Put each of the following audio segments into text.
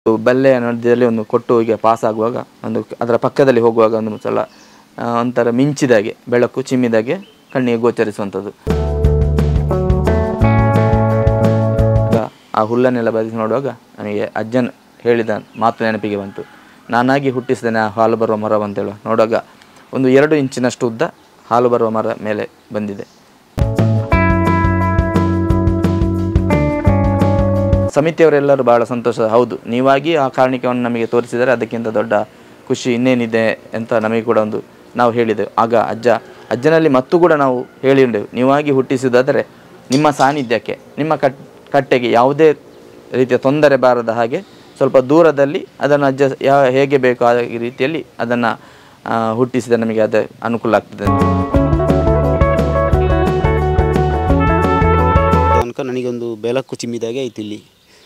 ಬಲ್ಲೆಯ ಮಧ್ಯದಲ್ಲಿ ಒಂದು ಕೊಟ್ಟು ಹೀಗೆ ಪಾಸ್ ಆಗುವಾಗ ಒಂದು ಅದರ ಪಕ್ಕದಲ್ಲಿ ಹೋಗುವಾಗ ಒಂದು ಸಲ ಆ, ಒಂಥರ ಮಿಂಚಿದಾಗೆ ಬೆಳಕು ಚಿಮ್ಮಿದಾಗೆ ಕಣ್ಣಿಗೆ ಗೋಚರಿಸುವಂಥದ್ದು ಆಗ ಆ ಹುಲ್ಲನ್ನೆಲ್ಲ ಬದಿಸಿ ನೋಡುವಾಗ ನನಗೆ ಅಜ್ಜನ್ ಹೇಳಿದ ಮಾತು ನೆನಪಿಗೆ ಬಂತು ನಾನಾಗಿ ಹುಟ್ಟಿಸಿದ್ದೇನೆ ಆ ಹಾಲು ಬರುವ ಮರ ಅಂತೇಳುವ ನೋಡುವಾಗ ಒಂದು ಎರಡು ಇಂಚಿನಷ್ಟು ಉದ್ದ ಹಾಲು ಬರುವ ಮರ ಮೇಲೆ ಬಂದಿದೆ ಸಮಿತಿಯವರೆಲ್ಲರೂ ಬಹಳ ಸಂತೋಷ ಹೌದು ನೀವಾಗಿ ಆ ಕಾರಣಿಕವನ್ನು ನಮಗೆ ತೋರಿಸಿದರೆ ಅದಕ್ಕಿಂತ ದೊಡ್ಡ ಖುಷಿ ಇನ್ನೇನಿದೆ ಅಂತ ನಮಗೆ ಕೂಡ ಒಂದು ನಾವು ಹೇಳಿದೆವು ಆಗ ಅಜ್ಜ ಅಜ್ಜನಲ್ಲಿ ಮತ್ತು ಕೂಡ ನಾವು ಹೇಳಿದ್ದೆವು ನೀವಾಗಿ ಹುಟ್ಟಿಸುವುದಾದರೆ ನಿಮ್ಮ ಸಾನ್ನಿಧ್ಯಕ್ಕೆ ನಿಮ್ಮ ಕಟ್ ಕಟ್ಟೆಗೆ ಯಾವುದೇ ರೀತಿಯ ತೊಂದರೆ ಬಾರದ ಹಾಗೆ ಸ್ವಲ್ಪ ದೂರದಲ್ಲಿ ಅದನ್ನು ಅಜ್ಜ ಯಾ ಹೇಗೆ ಬೇಕೋ ಆ ರೀತಿಯಲ್ಲಿ ಅದನ್ನು ಹುಟ್ಟಿಸಿದ ನಮಗೆ ಅದು ಅನುಕೂಲ ಆಗ್ತದೆ ಅಂತ. ತನಕ ನನಗೊಂದು ಬೆಳಕು ಚಿಮ್ಮಿದಾಗೆ ಐತಿ ಇಲ್ಲಿ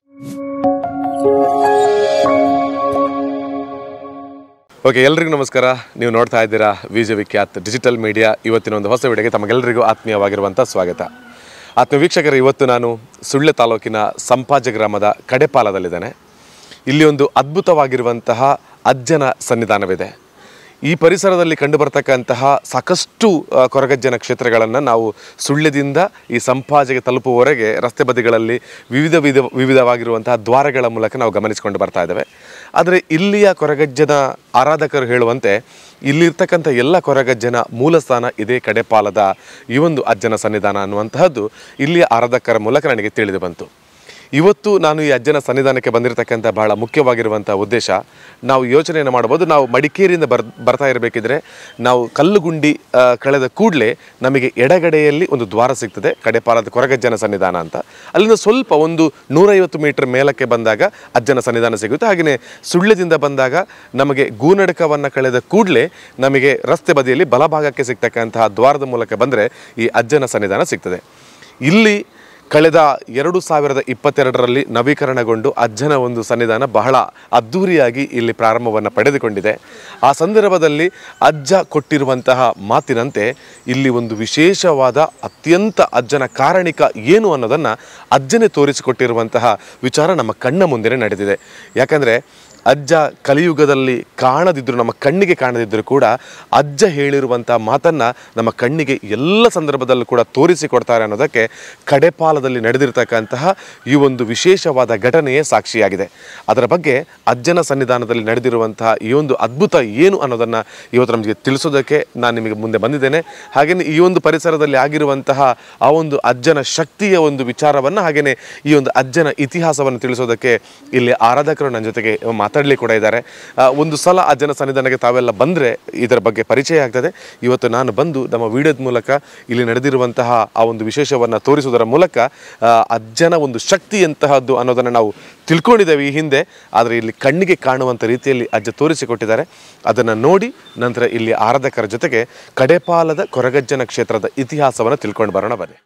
ಓಕೆ ಎಲ್ರಿಗೂ ನಮಸ್ಕಾರ ನೀವು ನೋಡ್ತಾ ಇದ್ದೀರಾ ವಿಜಯ ವಿಖ್ಯಾತ್ ಡಿಜಿಟಲ್ ಮೀಡಿಯಾ ಇವತ್ತಿನ ಒಂದು ಹೊಸ ವಿಡಿಯೋಗೆ ತಮಗೆಲ್ಲರಿಗೂ ಆತ್ಮೀಯವಾಗಿರುವಂಥ ಸ್ವಾಗತ ಆತ್ಮ ವೀಕ್ಷಕರು ಇವತ್ತು ನಾನು ಸುಳ್ಳೆ ತಾಲೂಕಿನ ಸಂಪಾಜ ಗ್ರಾಮದ ಕಡೆಪಾಲದಲ್ಲಿದ್ದೇನೆ ಇಲ್ಲಿ ಒಂದು ಅದ್ಭುತವಾಗಿರುವಂತಹ ಅಜ್ಜನ ಸನ್ನಿಧಾನವಿದೆ ಈ ಪರಿಸರದಲ್ಲಿ ಕಂಡುಬರ್ತಕ್ಕಂತಹ ಸಾಕಷ್ಟು ಆ, ಕೊರಗಜ್ಜನ ಕ್ಷೇತ್ರಗಳನ್ನು ನಾವು ಸುಳ್ಯದಿಂದ ಈ ಸಂಪಾಜೆಗೆ ತಲುಪುವವರೆಗೆ ರಸ್ತೆ ಬದಿಗಳಲ್ಲಿ ವಿವಿಧ ವಿಧ ವಿವಿಧವಾಗಿರುವಂತಹ ದ್ವಾರಗಳ ಮೂಲಕ ನಾವು ಗಮನಿಸಿಕೊಂಡು ಬರ್ತಾ ಇದ್ದೇವೆ ಆದರೆ ಇಲ್ಲಿಯ ಕೊರಗಜ್ಜನ ಆರಾಧಕರು ಹೇಳುವಂತೆ ಇಲ್ಲಿರ್ತಕ್ಕಂಥ ಎಲ್ಲ ಕೊರಗಜ್ಜನ ಮೂಲ ಸ್ಥಾನ ಇದೇ ಕಡೆಪಾಲದ ಈ ಒಂದು ಅಜ್ಜನ ಸನ್ನಿಧಾನ ಅನ್ನುವಂತಹದ್ದು ಇಲ್ಲಿಯ ಆರಾಧಕರ ಮೂಲಕ ನನಗೆ ತಿಳಿದು ಬಂತು ಇವತ್ತು ನಾನು ಈ ಅಜ್ಜನ ಸನ್ನಿಧಾನಕ್ಕೆ ಬಂದಿರತಕ್ಕಂಥ ಬಹಳ ಮುಖ್ಯವಾಗಿರುವಂಥ ಉದ್ದೇಶ ನಾವು ಯೋಚನೆಯನ್ನು ಮಾಡ್ಬೋದು ನಾವು ಮಡಿಕೇರಿಯಿಂದ ಬರ್ ಬರ್ತಾ ಇರಬೇಕಿದ್ರೆ ನಾವು ಕಲ್ಲುಗುಂಡಿ ಆ, ಕಳೆದ ಕೂಡಲೇ ನಮಗೆ ಎಡಗಡೆಯಲ್ಲಿ ಒಂದು ದ್ವಾರ ಸಿಗ್ತದೆ ಕಡೆಪಾಲದ ಕೊರಗಜ್ಜನ ಸನ್ನಿಧಾನ ಅಂತ ಅಲ್ಲಿಂದ ಸ್ವಲ್ಪ ಒಂದು ನೂರೈವತ್ತು ಮೀಟರ್ ಮೇಲಕ್ಕೆ ಬಂದಾಗ ಅಜ್ಜನ ಸನ್ನಿಧಾನ ಸಿಗುತ್ತೆ ಹಾಗೆಯೇ ಸುಳ್ಯದಿಂದ ಬಂದಾಗ ನಮಗೆ ಗೂನಡಕವನ್ನು ಕಳೆದ ಕೂಡಲೇ ನಮಗೆ ರಸ್ತೆ ಬದಿಯಲ್ಲಿ ಬಲಭಾಗಕ್ಕೆ ಸಿಗ್ತಕ್ಕಂತಹ ದ್ವಾರದ ಮೂಲಕ ಬಂದರೆ ಈ ಅಜ್ಜನ ಸನ್ನಿಧಾನ ಸಿಗ್ತದೆ ಇಲ್ಲಿ ಕಳೆದ ಎರಡು ಸಾವಿರದ ಇಪ್ಪತ್ತೆರಡರಲ್ಲಿ ನವೀಕರಣಗೊಂಡು ಅಜ್ಜನ ಒಂದು ಸನ್ನಿಧಾನ ಬಹಳ ಅದ್ಧೂರಿಯಾಗಿ ಇಲ್ಲಿ ಪ್ರಾರಂಭವನ್ನು ಪಡೆದುಕೊಂಡಿದೆ ಆ ಸಂದರ್ಭದಲ್ಲಿ ಅಜ್ಜ ಕೊಟ್ಟಿರುವಂತಹ ಮಾತಿನಂತೆ ಇಲ್ಲಿ ಒಂದು ವಿಶೇಷವಾದ ಅತ್ಯಂತ ಅಜ್ಜನ ಕಾರಣಿಕ ಏನು ಅನ್ನೋದನ್ನು ಅಜ್ಜನೇ ತೋರಿಸಿಕೊಟ್ಟಿರುವಂತಹ ವಿಚಾರ ನಮ್ಮ ಕಣ್ಣ ಮುಂದೆ ನಡೆದಿದೆ ಯಾಕಂದರೆ ಅಜ್ಜ ಕಲಿಯುಗದಲ್ಲಿ ಕಾಣದಿದ್ದರೂ ನಮ್ಮ ಕಣ್ಣಿಗೆ ಕಾಣದಿದ್ದರೂ ಕೂಡ ಅಜ್ಜ ಹೇಳಿರುವಂಥ ಮಾತನ್ನು ನಮ್ಮ ಕಣ್ಣಿಗೆ ಎಲ್ಲ ಸಂದರ್ಭದಲ್ಲೂ ಕೂಡ ತೋರಿಸಿಕೊಡ್ತಾರೆ ಅನ್ನೋದಕ್ಕೆ ಕಡೆಪಾಲದಲ್ಲಿ ನಡೆದಿರ್ತಕ್ಕಂತಹ ಈ ಒಂದು ವಿಶೇಷವಾದ ಘಟನೆಯೇ ಸಾಕ್ಷಿಯಾಗಿದೆ ಅದರ ಬಗ್ಗೆ ಅಜ್ಜನ ಸನ್ನಿಧಾನದಲ್ಲಿ ನಡೆದಿರುವಂತಹ ಈ ಒಂದು ಅದ್ಭುತ ಏನು ಅನ್ನೋದನ್ನು ಇವತ್ತು ನಮಗೆ ತಿಳಿಸೋದಕ್ಕೆ ನಾನು ನಿಮಗೆ ಮುಂದೆ ಬಂದಿದ್ದೇನೆ ಹಾಗೆಯೇ ಈ ಒಂದು ಪರಿಸರದಲ್ಲಿ ಆಗಿರುವಂತಹ ಆ ಒಂದು ಅಜ್ಜನ ಶಕ್ತಿಯ ಒಂದು ವಿಚಾರವನ್ನು ಹಾಗೆಯೇ ಈ ಒಂದು ಅಜ್ಜನ ಇತಿಹಾಸವನ್ನು ತಿಳಿಸೋದಕ್ಕೆ ಇಲ್ಲಿ ಆರಾಧಕರು ನನ್ನ ಜೊತೆಗೆ ಮಾತಾಡಲಿ ಕೂಡ ಇದ್ದಾರೆ ಆ, ಒಂದು ಸಲ ಅಜ್ಜನ ಸನ್ನಿಧಾನಕ್ಕೆ ತಾವೆಲ್ಲ ಬಂದರೆ ಇದರ ಬಗ್ಗೆ ಪರಿಚಯ ಆಗ್ತದೆ ಇವತ್ತು ನಾನು ಬಂದು ನಮ್ಮ ವಿಡಿಯೋದ ಮೂಲಕ ಇಲ್ಲಿ ನಡೆದಿರುವಂತಹ ಆ ಒಂದು ವಿಶೇಷವನ್ನು ತೋರಿಸುವುದರ ಮೂಲಕ ಆ, ಅಜ್ಜನ ಒಂದು ಶಕ್ತಿ ಎಂತಹದ್ದು ಅನ್ನೋದನ್ನು ನಾವು ತಿಳ್ಕೊಂಡಿದ್ದೇವೆ ಈ ಹಿಂದೆ ಆದರೆ ಇಲ್ಲಿ ಕಣ್ಣಿಗೆ ಕಾಣುವಂಥ ರೀತಿಯಲ್ಲಿ ಅಜ್ಜ ತೋರಿಸಿಕೊಟ್ಟಿದ್ದಾರೆ ಅದನ್ನು ನೋಡಿ ನಂತರ ಇಲ್ಲಿ ಆರಾಧಕರ ಜೊತೆಗೆ ಕಡೆಪಾಲದ ಕೊರಗಜ್ಜನ ಕ್ಷೇತ್ರದ ಇತಿಹಾಸವನ್ನು ತಿಳ್ಕೊಂಡು ಬರೋಣ ಬನ್ನಿ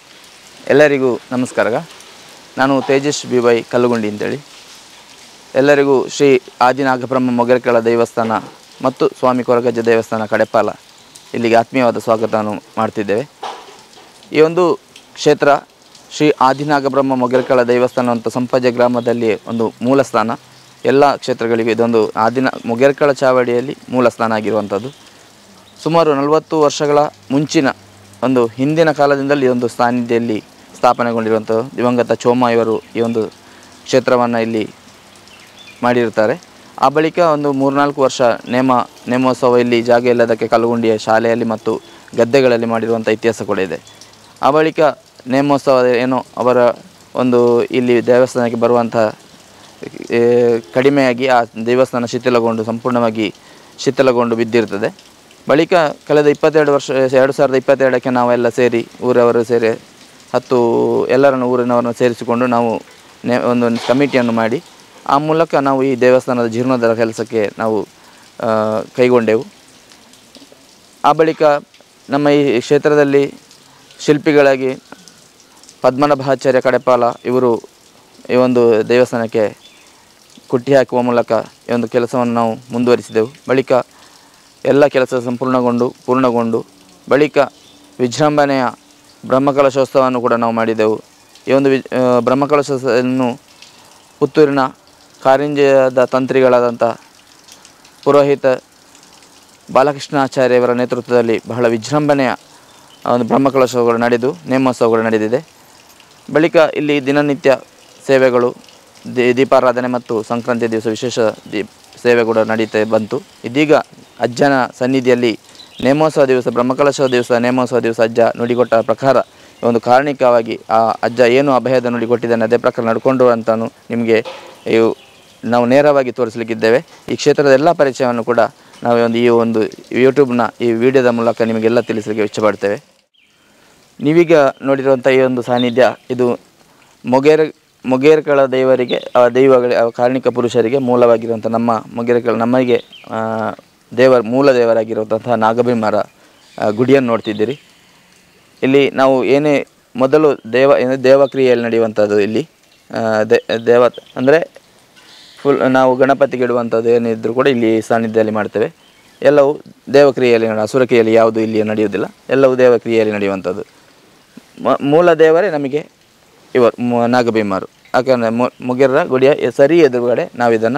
ಎಲ್ಲರಿಗೂ ನಮಸ್ಕಾರ ನಾನು ತೇಜಸ್ ಬಿ ವೈ ಕಲ್ಲುಗುಂಡಿ ಅಂತೇಳಿ ಎಲ್ಲರಿಗೂ ಶ್ರೀ ಆದಿನಾಗಬ್ರಹ್ಮ ಮೊಗರ್ಕೆಳ ದೇವಸ್ಥಾನ ಮತ್ತು ಸ್ವಾಮಿ ಕೊರಗಜ್ಜ ದೇವಸ್ಥಾನ ಕಡೆಪಾಲ ಇಲ್ಲಿಗೆ ಆತ್ಮೀಯವಾದ ಸ್ವಾಗತವನ್ನು ಮಾಡ್ತಿದ್ದೇವೆ ಈ ಒಂದು ಕ್ಷೇತ್ರ ಶ್ರೀ ಆದಿನಾಗಬ್ರಹ್ಮ ಮೊಗರ್ಕೆಳ ದೇವಸ್ಥಾನ ಅಂತ ಸಂಪಜ ಗ್ರಾಮದಲ್ಲಿ ಒಂದು ಮೂಲ ಸ್ಥಾನ ಎಲ್ಲ ಕ್ಷೇತ್ರಗಳಿಗೂ ಇದೊಂದು ಆದಿನ ಮೊಗರ್ಕೆಳ ಚಾವಡಿಯಲ್ಲಿ ಮೂಲ ಸ್ಥಾನ ಆಗಿರುವಂಥದ್ದು ಸುಮಾರು ನಲವತ್ತು ವರ್ಷಗಳ ಮುಂಚಿನ ಒಂದು ಹಿಂದಿನ ಕಾಲದಿಂದಲೂ ಈ ಒಂದು ಸಾನ್ನಿಧ್ಯದಲ್ಲಿ ಸ್ಥಾಪನೆಗೊಂಡಿರುವಂಥದ್ದು ದಿವಂಗತ ಚೋಮ ಇವರು ಈ ಒಂದು ಕ್ಷೇತ್ರವನ್ನು ಇಲ್ಲಿ ಮಾಡಿರ್ತಾರೆ ಆ ಬಳಿಕ ಒಂದು ಮೂರ್ನಾಲ್ಕು ವರ್ಷ ನೇಮ ನೇಮೋತ್ಸವ ಇಲ್ಲಿ ಜಾಗ ಇಲ್ಲದಕ್ಕೆ ಕಲ್ಲುಗುಂಡಿಯ ಶಾಲೆಯಲ್ಲಿ ಮತ್ತು ಗದ್ದೆಗಳಲ್ಲಿ ಮಾಡಿರುವಂಥ ಇತಿಹಾಸ ಕೂಡ ಇದೆ ಆ ಬಳಿಕ ನೇಮೋತ್ಸವ ಏನೋ ಅವರ ಒಂದು ಇಲ್ಲಿ ದೇವಸ್ಥಾನಕ್ಕೆ ಬರುವಂಥ ಏ, ಕಡಿಮೆಯಾಗಿ ಆ ದೇವಸ್ಥಾನ ಶಿಥಿಲಗೊಂಡು ಸಂಪೂರ್ಣವಾಗಿ ಶಿಥಿಲಗೊಂಡು ಬಿದ್ದಿರ್ತದೆ ಬಳಿಕ ಕಳೆದ ಇಪ್ಪತ್ತೆರಡು ವರ್ಷ ಎರಡು ಸಾವಿರದ ಇಪ್ಪತ್ತೆರಡಕ್ಕೆ ನಾವೆಲ್ಲ ಸೇರಿ ಊರವರು ಸೇರಿ ಹತ್ತು ಎಲ್ಲರನ್ನು ಊರಿನವರನ್ನು ಸೇರಿಸಿಕೊಂಡು ನಾವು ನೆ ಒಂದು ಕಮಿಟಿಯನ್ನು ಮಾಡಿ ಆ ಮೂಲಕ ನಾವು ಈ ದೇವಸ್ಥಾನದ ಜೀರ್ಣೋದ್ಧಾರ ಕೆಲಸಕ್ಕೆ ನಾವು ಆ, ಕೈಗೊಂಡೆವು ಆ ಬಳಿಕ ನಮ್ಮ ಈ ಕ್ಷೇತ್ರದಲ್ಲಿ ಶಿಲ್ಪಿಗಳಾಗಿ ಪದ್ಮನಾಭಾಚಾರ್ಯ ಕಡೆಪಾಲ ಇವರು ಈ ಒಂದು ದೇವಸ್ಥಾನಕ್ಕೆ ಕುಟ್ಟಿ ಹಾಕುವ ಮೂಲಕ ಈ ಒಂದು ಕೆಲಸವನ್ನು ನಾವು ಮುಂದುವರಿಸಿದೆವು ಬಳಿಕ ಎಲ್ಲ ಕೆಲಸ ಸಂಪೂರ್ಣಗೊಂಡು ಪೂರ್ಣಗೊಂಡು ಬಳಿಕ ವಿಜೃಂಭಣೆಯ ಬ್ರಹ್ಮಕಲಶೋತ್ಸವವನ್ನು ಕೂಡ ನಾವು ಮಾಡಿದೆವು ಈ ಒಂದು ವಿ ಆ, ಬ್ರಹ್ಮಕಲಶೋತ್ಸವವನ್ನು ಪುತ್ತೂರಿನ ಕಾರಿಂಜದ ತಂತ್ರಿಗಳಾದಂಥ ಪುರೋಹಿತ ಬಾಲಕೃಷ್ಣಾಚಾರ್ಯವರ ನೇತೃತ್ವದಲ್ಲಿ ಬಹಳ ವಿಜೃಂಭಣೆಯ ಒಂದು ಬ್ರಹ್ಮಕಲಶಗಳು ನಡೆದು ನೇಮೋತ್ಸವಗಳು ನಡೆದಿದೆ ಬಳಿಕ ಇಲ್ಲಿ ದಿನನಿತ್ಯ ಸೇವೆಗಳು ದಿ ದೀಪಾರಾಧನೆ ಮತ್ತು ಸಂಕ್ರಾಂತಿ ದಿವಸ ವಿಶೇಷ ದೀಪ್ ಸೇವೆಗಳು ನಡೀತಾ ಬಂತು ಇದೀಗ ಅಜ್ಜನ ಸನ್ನಿಧಿಯಲ್ಲಿ ನೇಮೋತ್ಸವ ದಿವಸ ಬ್ರಹ್ಮಕಲಶ ದಿವಸ ನೇಮೋತ್ಸವ ದಿವಸ ಅಜ್ಜ ನುಡಿಕೊಟ್ಟ ಪ್ರಕಾರ ಈ ಒಂದು ಕಾರಣಿಕವಾಗಿ ಆ ಅಜ್ಜ ಏನು ಅಭಯದ ನುಡಿ ಕೊಟ್ಟಿದ್ದಾನೆ ಅದೇ ಪ್ರಕಾರ ನಡ್ಕೊಂಡು ಅಂತಾನು ನಿಮಗೆ ಇವು ನಾವು ನೇರವಾಗಿ ತೋರಿಸಲಿಕ್ಕಿದ್ದೇವೆ ಈ ಕ್ಷೇತ್ರದ ಎಲ್ಲ ಪರಿಚಯವನ್ನು ಕೂಡ ನಾವು ಒಂದು ಈ ಒಂದು ಯೂಟ್ಯೂಬ್ನ ಈ ವಿಡಿಯೋದ ಮೂಲಕ ನಿಮಗೆಲ್ಲ ತಿಳಿಸಲಿಕ್ಕೆ ಇಷ್ಟಪಡ್ತೇವೆ ನೀವೀಗ ನೋಡಿರುವಂಥ ಈ ಒಂದು ಸಾನ್ನಿಧ್ಯ ಇದು ಮೊಗೇರ್ ಮೊಗೇರ್ಕಳ ದೇವರಿಗೆ ಆ ದೈವಗಳ ಆ ಕಾರಣಿಕ ಪುರುಷರಿಗೆ ಮೂಲವಾಗಿರುವಂಥ ನಮ್ಮ ಮೊಗೇರ್ಕಳ ನಮಗೆ ಆ, ದೇವರ ಮೂಲ ದೇವರಾಗಿರುವಂತಹ ನಾಗಭಿಮರ ಆ, ಗುಡಿಯನ್ನು ನೋಡ್ತಿದ್ದೀರಿ ಇಲ್ಲಿ ನಾವು ಏನೇ ಮೊದಲು ದೇವ ಏನು ದೇವಕ್ರಿಯೆಯಲ್ಲಿ ನಡೆಯುವಂಥದ್ದು ಇಲ್ಲಿ ಆ, ದೇ ದೇವ ಅಂದರೆ ಫುಲ್ ನಾವು ಗಣಪತಿಗೆ ಇಡುವಂಥದ್ದು ಏನಿದ್ರು ಕೂಡ ಇಲ್ಲಿ ಸಾನ್ನಿಧ್ಯದಲ್ಲಿ ಮಾಡ್ತೇವೆ ಎಲ್ಲವೂ ದೇವಕ್ರಿಯೆಯಲ್ಲಿ ನಡೆ- ಅಸುರಕ್ರಿಯೆಯಲ್ಲಿ ಯಾವುದು ಇಲ್ಲಿ ನಡೆಯುವುದಿಲ್ಲ ಎಲ್ಲವೂ ದೇವಕ್ರಿಯೆಯಲ್ಲಿ ನಡೆಯುವಂಥದ್ದು ಮ- ಮೂಲ ದೇವರೇ ನಮಗೆ ಇವರು ಮು- ನಾಗಭೀಮರು ಯಾಕಂದರೆ ಮುಗಿರ ಗುಡಿಯ ಎ- ಸರಿ ಎದುರುಗಡೆ ನಾವು ಇದನ್ನು